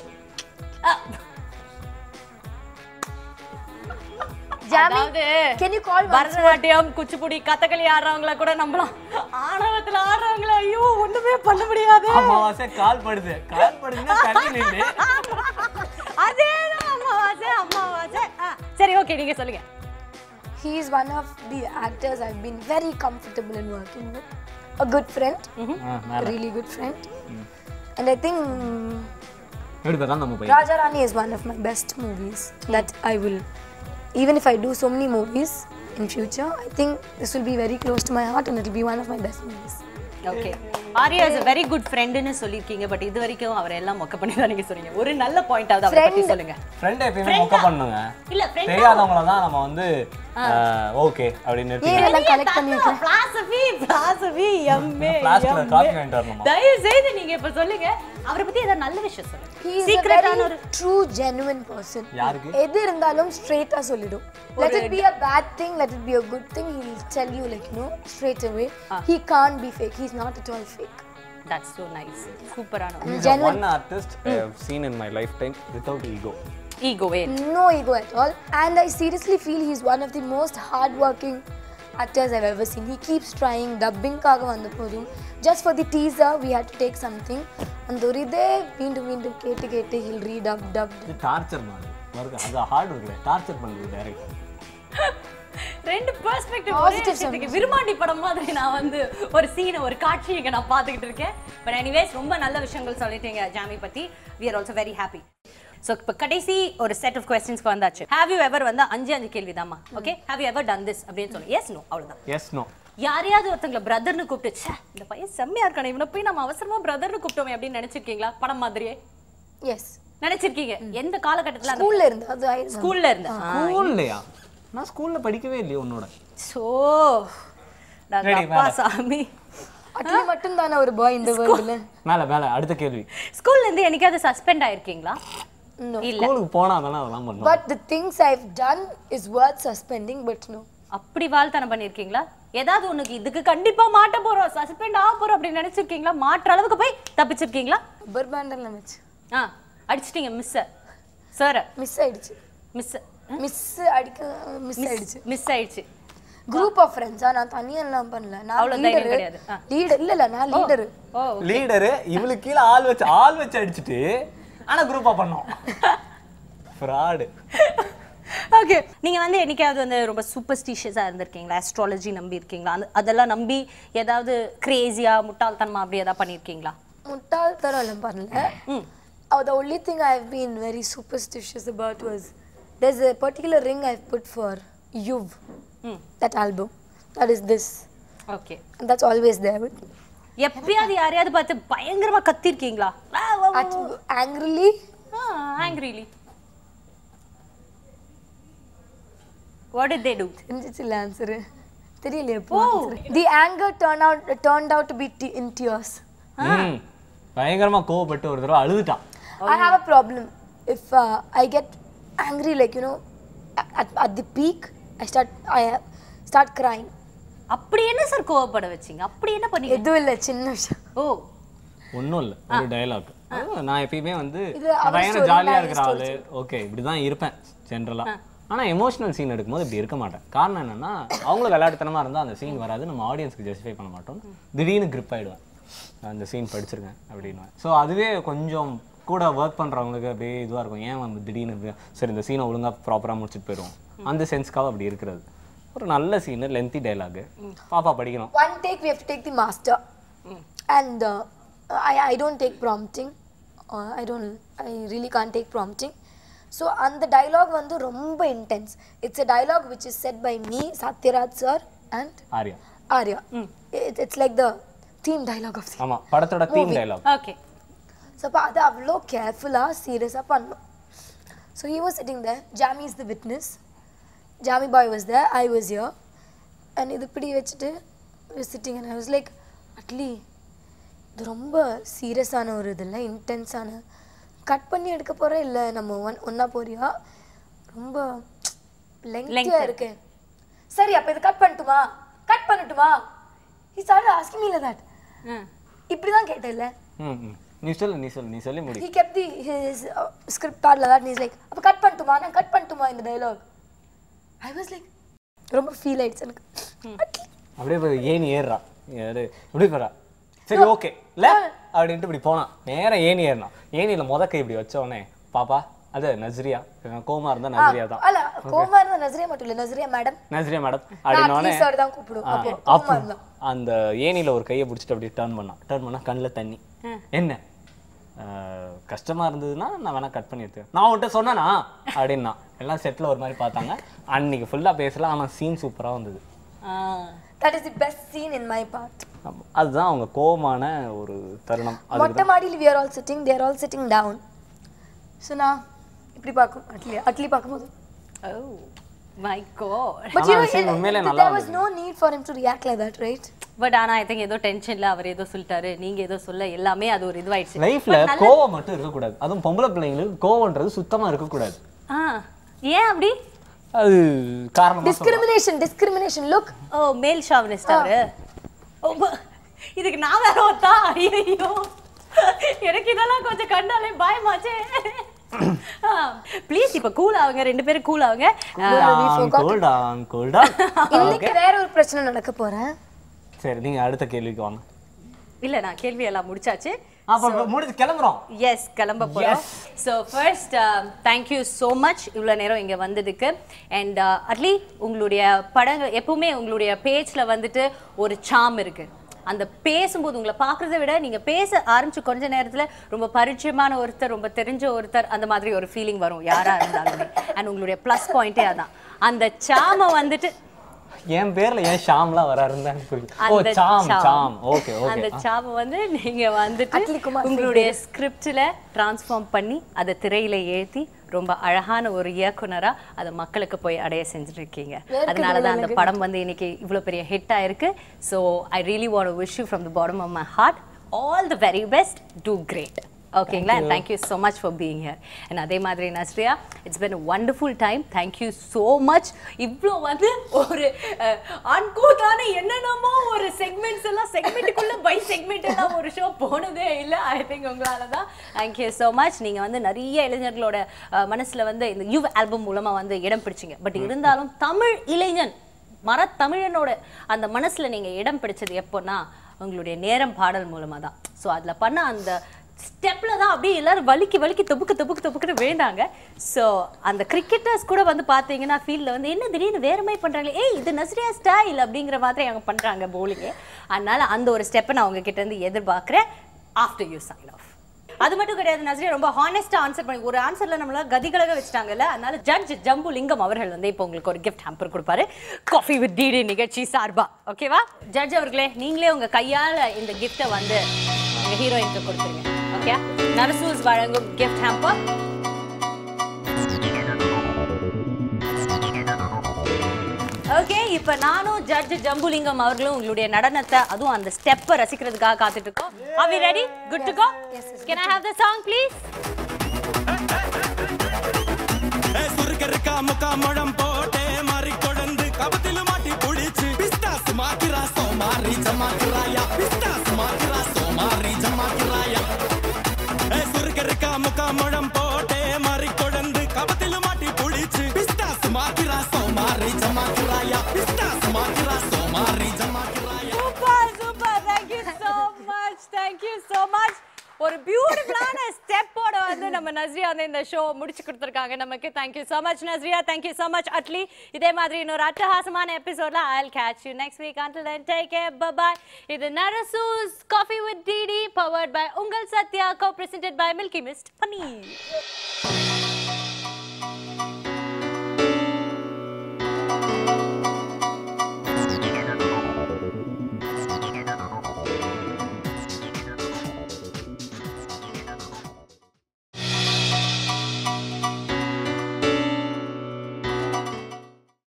ஜாமி அதாவது can you call Bharatanatyam Kuchipudi Kathakali ஆடுறவங்கள கூட நம்பலாம் ஆணவத்துல ஆடுறவங்கள ஐயோ ஒண்ணுமே பண்ண முடியாது அமாவாசை கால் படுது கால் படுதுன்னா தள்ளி நின்று அதேதான் அம்மாவாசை அம்மாவாசை ஆ, சரி ஓகே நீங்க சொல்லுங்க He is one of the actors I've been very comfortable in working with. A good friend, a really good friend. And I think mm, எப்படி பார்த்தா நம்ம பையன் Raja Rani is one of my best movies that I will, even if I do so many movies in future, I think this will be very close to my heart and it will be one of my best movies. Okay Arya is a very good ஃப்ரெண்டுன்னு சொல்லியிருக்கீங்க but இது வரைக்கும் அவர் எல்லாம் மொக்க பண்ணி தான் நீங்க சொன்னீங்க ஒரு நல்ல பாயிண்டாவது அவரை பத்தி சொல்லுங்க ஃப்ரெண்ட் எப்பயுமே மொக்க பண்ணுங்க இல்ல ஃப்ரெண்ட் தெரியாதவங்கள தான் நம்ம வந்து ஓகே அப்படின்னு ஏன் நிறுத்திக்கலாம் இதெல்லாம் கலெக்ட் பண்ணிருக்கேன் பிலாசபி பிலாசபி எம்ஏ Flask-ல coffee வாங்கிட்டு வரணுமா? தயவு செய்து நீங்க இப்ப சொல்லுங்க அவரை பத்தி ஏதாவது நல்ல விஷயம் சொல்லுங்க He is a சீக்ரெட்டான very ஒரு true, genuine person. யாருக்கு? எது இருந்தாலும் ஸ்ட்ரெயிட்டா சொல்லிடும் let it be a bad thing let it be a good thing he will tell you like you know straight away he can't be fake he's not at all fake that's so nice சூப்பரான He's the one artist I have seen in my lifetime without ego. ஈகோவே no ego at all and i seriously feel he's one of the most hardworking actors i've ever seen he keeps trying dubbing காக வந்த போதும் just for the teaser we had to take something அந்த ஒரு இதே மீண்டும் மீண்டும் கேட்டு கேட்டு he'll redub dub இது டார்ச்சர் மாதிரி வருது அது ஹார்ட் இருக்குல்ல டார்ச்சர் பண்ணுறது டேரக்டர் ரெண்டு பெர்ஸ்பெக்டிவ் ஒரே Positive விஷயத்துக்கு விருமாண்டி படம் மாதிரி நான் வந்து ஒரு சீனை ஒரு காட்சி இங்க நான் பார்த்துக்கிட்டு இருக்கேன் பட் எனிவேஸ் ரொம்ப நல்ல விஷயங்கள் சொல்லிட்டீங்க ஜாமி பத்தி we are also very happy so இப்போ கடைசி ஒரு செட் ஆஃப் கொஸ்டின்ஸ்க்கு வந்தாச்சு ஹேவ் யூ எவர் வந்து அஞ்சு அஞ்சு கேள்வி தாம்மா okay have you ever done this அப்படின்னு சொல்லுங்க எஸ் நோ அவ்வளவுதான் எஸ் நோ யாரையாவது ஒருத்தங்களை பிரதர்னு கூப்பிட்டு ச்சே இந்த பையன் செம்மையா இருக்கானே இவனை போய் நம்ம அவசரமா பிரதர்னு கூப்பிட்டோமே அப்படின்னு நினைச்சிருக்கீங்களா படம் மாதிரியே yes நினைச்சிருக்கீங்க எந்த காலகட்டத்துல அந்த ஸ்கூல்ல இருந்து அது ஆயிடுச்சு ஸ்கூல்ல இருந்து ஸ்கூல்லையா நான் ஸ்கூல்ல படிக்கவே இல்லையே உன்னோட சோ Ready, அப்பா மேல. சாமி அட்லி மட்டும் தானே ஒரு பாய் இந்த வேர்ல்டுல மேல மேல அடுத்த கேள்வி ஸ்கூல்ல இருந்து என்னைக்காவது சஸ்பெண்ட் ஆயிருக்கீங்களா No. இல்ல ஸ்கூலுக்கு போனா தானே அதெல்லாம் பண்ணுவோம் But the things I've done is worth suspending, but no. அப்படி வாழ்த்தனம் பண்ணிருக்கீங்களா ஏதாவது உனக்கு இதுக்கு கண்டிப்பா மாட்ட போறோம் சஸ்பெண்ட் ஆக போறோம் அப்படின்னு நினைச்சிருக்கீங்களா மாற்ற அளவுக்கு போய் தப்பிச்சிருக்கீங்களா Rubber band எல்லாம் வச்சு ஆ அடிச்சிட்டீங்க மிஸ் சார் மிஸ் ஆயிடுச்சு மிஸ் மிஸ் அடிக்க மிஸ் ஆயிடுச்சு மிஸ் ஆயிடுச்சு குரூப் ஆஃப் ஃப்ரெண்ட்ஸா நான் தனியா எல்லாம் பண்ணல நான் அவ்வளவு தைரியம் லீடர் கிடையாது. ஆ. லீடர் இல்ல இல்ல நான் லீடர் ஓ லீடரு இவளுக்கு கீழே ஆள் வச்சு ஆள் வச்சு அடிச்சுட்டு ஆனா குரூப்பா பண்ணோம் ஃப்ராடு ஓகே நீங்க வந்து என்னைக்காவது வந்து ரொம்ப சூப்பர்ஸ்டிஷியஸா இருந்திருக்கீங்களா அஸ்ட்ராலஜி நம்பி இருக்கீங்களா அந்த அதெல்லாம் நம்பி ஏதாவது கிரேசியா முட்டாள்தனமா அப்படி ஏதாவது பண்ணிருக்கீங்களா முட்டாள்தனம் எல்லாம் பண்ணல ம் Oh, the only thing I've been very superstitious about was there's a particular ring I've put for Yuv, ம் that album. That is this. Okay And that's always there with me. எப்பயாவது யாரையாவது பார்த்து பயங்கரமா கத்திருக்கீங்களா At, angrily, angrily what did they do தெரிஞ்சிச்சுல answer தெரியலையே இப்போ the anger turn out turned out to be in tears hmm பயங்கரமா கோவப்பட்டு ஒரு தடவை அழுதுட்டான் I have a problem. If uh, I get angry, like you know, at, at the peak, I start I uh, start crying. அப்படி என்ன sir கோவப்பட வச்சீங்க அப்படி என்ன பண்ணீங்க எதுவும் இல்லை சின்ன விஷயம் ஓ ஒன்றும் இல்லை ஒரு டயலாக் நான் எப்பயுமே வந்து இது நான் அவர் பயங்கர story, ஜாலியாக நான் இருக்கிற ஆளு ஓகே இப்படி தான் இருப்பேன் ஜென்ரலாக ஆனால் எமோஷனல் சீன் எடுக்கும்போது இப்படி இருக்க மாட்டேன் காரணம் என்னன்னா அவங்களும் விளையாட்டுத்தனமா இருந்தால் அந்த சீன் வராது நம்ம ஆடியன்ஸ்க்கு ஜஸ்டிஃபை பண்ண மாட்டோம் திடீர்னு grip ஆயிடுவேன் நான் அந்த சீன் படிச்சிருக்கேன் அப்படின்னு ஸோ அதுவே கொஞ்சம் கூட ஒர்க் பண்ணுறவங்களுக்கு அப்படியே இதுவாக இருக்கும் ஏன் வந்து திடீர்னு இப்படி- சரி இந்த சீனை ஒழுங்கா ப்ராப்பராக முடிச்சுட்டு போயிடுவோம் அந்த சென்ஸ்க்காக அப்படி இருக்கிறது ஒரு நல்ல சீனு லென்த்தி டைலாகு பாப்பா படிக்கணும் One take, we have to take the master. And uh, I, I don't take prompting. Uh, I don't, I really can't take prompting. So, அந்த dialogue வந்து ரொம்ப intense. It's a dialogue which is said by me, Satyaraj sir and Arya Arya. It, it's like the theme dialogue of the ஆமா படத்தோட theme dialogue okay so அப்போ அதை அவ்வளோ கேர்ஃபுல்லாக சீரியஸாக பண்ணோம் so he was sitting the ஜாமி இஸ் த விட்னஸ் ஜாமி பாய் வாஸ் த ஐ வாஸ் யர் அண்ட் இது இப்படி வச்சுட்டு sitting and I was like Atlee இது ரொம்ப சீரியஸான ஒரு இது இல்லை இன்டென்ஸான கட் பண்ணி எடுக்க போகிற இல்லை நம்ம ஒன் ஒன்றா போறியா ரொம்ப லெங்க்தியாக இருக்கு சரி அப்போ இது கட் பண்ணட்டுமா கட் பண்ணட்டுமா he started asking me like that இப்படி தான் கேட்டேன்ல ம் ம். நீ சொல்லு நீ சொல்லு நீ சொல்லி முடி he kept the his uh, script part like that and he's like அப்ப கட் பண்ணட்டுமா நான் கட் பண்ணட்டுமா இந்த டயலாக் ஐ வாஸ் லைக் ரொம்ப ஃபீல் ஆயிடுச்சு எனக்கு அப்படியே போய் ஏணி ஏறுறா யாரு இப்படி போறா சரி ஓகே இல்ல அப்படின்ட்டு இப்படி போனான் நேரா ஏணி ஏறினான் ஏணியில முத கை இப்படி வச்ச உடனே பாப்பா அது நஸ்ரியா கோமா இருந்தா நஸ்ரியா தான் அல்ல கோமா இருந்தா நசரியா மட்டும் இல்ல நசரியா மேடம் நஸ்ரியா மேடம் நான் அப்படின்னோடனே அட்லீஸ்ட் சார் தான் கூப்பிடுவோம் அப்போ கோமா அப்போ இருந்தா அந்த ஏணியில ஒரு கையை பிடிச்சிட்டு அப்படியே டர்ன் பண்ணான் டர்ன் பண்ணா கண்ணுல தண்ணி என்ன அஹ், கஷ்டமா இருந்ததுன்னா நான் வேணா கட் பண்ணி எடுத்துக்கிறேன் நான் உன்கிட்ட சொன்னேனா அப்படின்னா எல்லாம் செட்டில் ஒரு மாதிரி பார்த்தாங்க அன்னைக்கு ஃபுல்லாக பேசல ஆனால் சீன் சூப்பராக வந்தது that is the best scene in my part ஆமா. அதுதான் அவங்க கோவமான ஒரு தருணம் அது மொட்டை மாடியில் we are all sitting there all sitting down so நான் இப்படி பார்க்கும் அட்லி அட்லி பார்க்கும்போது ஓ மை காட் பட் ஆனா யூ அந்த scene உண்மையிலே நல்லா there was no need for him to react like that right but ஆனா ஐ திங்க் ஏதோ டென்ஷன்ல அவர் ஏதோ சொல்லிட்டாரு நீங்க ஏதோ சொல்ல எல்லாமே அது ஒரு இதுவாயிடுச்சு லைஃப்ல கோவம் மட்டும் இருக்கக்கூடாது அதுவும் பொம்பளை பிள்ளைங்களுக்கு கோவம்ன்றது சுத்தமா இருக்கக்கூடாது ஆ ஏன் அப்படி அது காரணமா சொல்லலாம். டிஸ்கிரிமினேஷன் டிஸ்கிரிமினேஷன் லுக் ஓ மேல் ஷாவனிஸ்ட் அவரு ஓ, ப- இதுக்கு நான் வேற ஒத்தா ஐயோ எனக்கு இதெல்லாம் கொஞ்சம் கண்டாலே பயமாச்சே ப்ளீஸ் இப்ப கூல் ஆகுங்க ரெண்டு பேரும் கூல் ஆகுங்க Cool down, cool down, cool down. இன்னைக்கு வேற ஒரு பிரச்சனை நடக்க போறேன் சரி நீங்க அடுத்த கேள்விக்கு வாங்க இல்ல நான் கேள்வி எல்லாம் முடிச்சாச்சு அப்ப முடிஞ்சு கிளம்புறோம் எஸ் கிளம்ப போகிறோம் so first thank you so much இவ்வளோ நேரம் இங்கே வந்ததுக்கு அண்ட் அட்லி உங்களுடைய படங்கள் எப்பவுமே உங்களுடைய பேஜில் வந்துட்டு ஒரு சாம் இருக்கு அந்த பேசும்போது உங்களை பார்க்குறத விட நீங்கள் பேச ஆரம்பிச்சு கொஞ்ச நேரத்தில் ரொம்ப பரிச்சயமான ஒருத்தர் ரொம்ப தெரிஞ்ச ஒருத்தர் அந்த மாதிரி ஒரு ஃபீலிங் வரும் யாராக இருந்தாலுமே அண்ட் உங்களுடைய ப்ளஸ் பாயிண்டே அதான் அந்த சாமை வந்துட்டு என் பேர்ல ஏன் ஷாம்லாம் வராருன்னு எனக்கு புரியுது ஓ அந்த சாம் சாம். சாம் ஓகே அந்த ஓகே சாமை வந்து நீங்க வந்துட்டு அட்லி குமார் உங்களுடைய ஸ்கிரிப்ட்ல டிரான்ஸ்ஃபார்ம் பண்ணி அதை திரையில ஏத்தி ரொம்ப அழகான ஒரு இயக்குனரா அதை மக்களுக்கு போய் அடைய செஞ்சுருக்கீங்க அதனால தான் அந்த படம் வந்து இன்னைக்கு இவ்வளவு பெரிய ஹிட் ஆயிருக்கு so I really want wish you from the bottom of my heart all the very best too great ஓகேங்களா and thank you so much for being here and அதே மாதிரி Nazriya it's been a wonderful time thank you so much இவ்வளோ வந்து ஒரு அன்கூட்டான என்னென்னமோ ஒரு segments எல்லாம் செக்மெண்ட்டுக்குள்ள by segment எல்லாம் ஒரு ஷோ போனதே இல்லை ஐ திங்க் உங்களால தான் தேங்க்யூ ஸோ மச் நீங்கள் வந்து நிறைய இளைஞர்களோட அஹ், மனசுல வந்து இந்த யூ ஆல்பம் மூலமா வந்து இடம் பிடிச்சிங்க பட் இருந்தாலும் தமிழ் இளைஞன் மரத்தமிழனோட அந்த மனசுல நீங்க இடம் பிடிச்சது எப்போன்னா உங்களுடைய நேரம் பாடல் மூலமா தான் ஸோ அதுல பண்ண அந்த ஸ்டெப்ல தான் அப்படியே எல்லாரும் வலிக்கி வலிக்கி தொப்புக்கு தொப்புக்கு தொப்புக்குன்னு வேண்டாங்க ஸோ அந்த கிரிக்கெட்டர்ஸ் கூட வந்து பார்த்தீங்கன்னா ஃபீல்டில் வந்து என்ன திடீர்னு வேற மாதிரி பண்றாங்களே ஏய் இது நஸ்ரியா ஸ்டைல் அப்படிங்கிற மாதிரி அவங்க பண்றாங்க bowling அதனால அந்த ஒரு ஸ்டெப்பை நான் உங்ககிட்ட இருந்து எதிர்பார்க்குறேன் ஆஃப்டர் யூ சைன் ஆஃப் அது மட்டும் கிடையாது நஸ்ரியா ரொம்ப ஹானஸ்டா ஆன்சர் பண்ணி ஒரு ஆன்சர்ல நம்மள கதிகலக வச்சுட்டாங்கல்ல அதனால ஜட்ஜ் ஜம்பு லிங்கம் அவர்கள் வந்து இப்போ உங்களுக்கு ஒரு கிஃப்ட் ஹேம்பர் கொடுப்பாரு காஃபி வித் டிடி நிகழ்ச்சி சார்பா ஓகேவா ஜட்ஜ் அவர்களே நீங்களே உங்க கையால இந்த கிஃப்ட்டை வந்து உங்க ஹீரோயினுக்கு கொடுத்துருங்க ஓகே நரசூஸ் வழங்கும் கிஃப்ட் ஹேம்பர் ஓகே இப்போ நானும் ஜட்ஜ் ஜம்புலிங்கம் அவர்களும் உங்களுடைய நடனத்தை அதுவும் அந்த ஸ்டெப்பை ரசிக்கிறதுக்காக காத்துட்டு இருக்கோம் are we ready good to go can I have the song please சுருக்கருக்கா முக்கா முழம் போட்டே மாறி கொடந்து கபத்தில மாட்டி புடிச்சு பிஸ்டாஸ் மாக்கிரா சோமாரி ஜமாக்கிராயா பிஸ்டாஸ் மாக்கிரா சோமாரி ஜமாக்கிராயா ஏ சுருக்கருக்கா முக்கா முழம் போட்டே மாறி கொடந்து கபத்தில மாட்டி புடிச்சு பிஸ்டாஸ் மாக்கிரா சோமாரி ஜமாக்கிராயா பிஸ்டாஸ் மாக்கிரா சோமாரி ஜமாக்கிராயா super super thank you so much thank you so much ஒரு பியூட்டிஃபுல்லான ஸ்டெப்போட வந்து நம்ம நஸ்ரியா வந்து இந்த ஷோ முடிச்சு கொடுத்துருக்காங்க நமக்கு thank you so much Nazriya thank you so much Atlee இதே மாதிரி இன்னொரு அட்டகாசமான எபிசோட்ல I'll catch you next week until then take care bye bye இது Narasus coffee with DD powered by உங்கள் Sathya co presented by Milky Mist paneer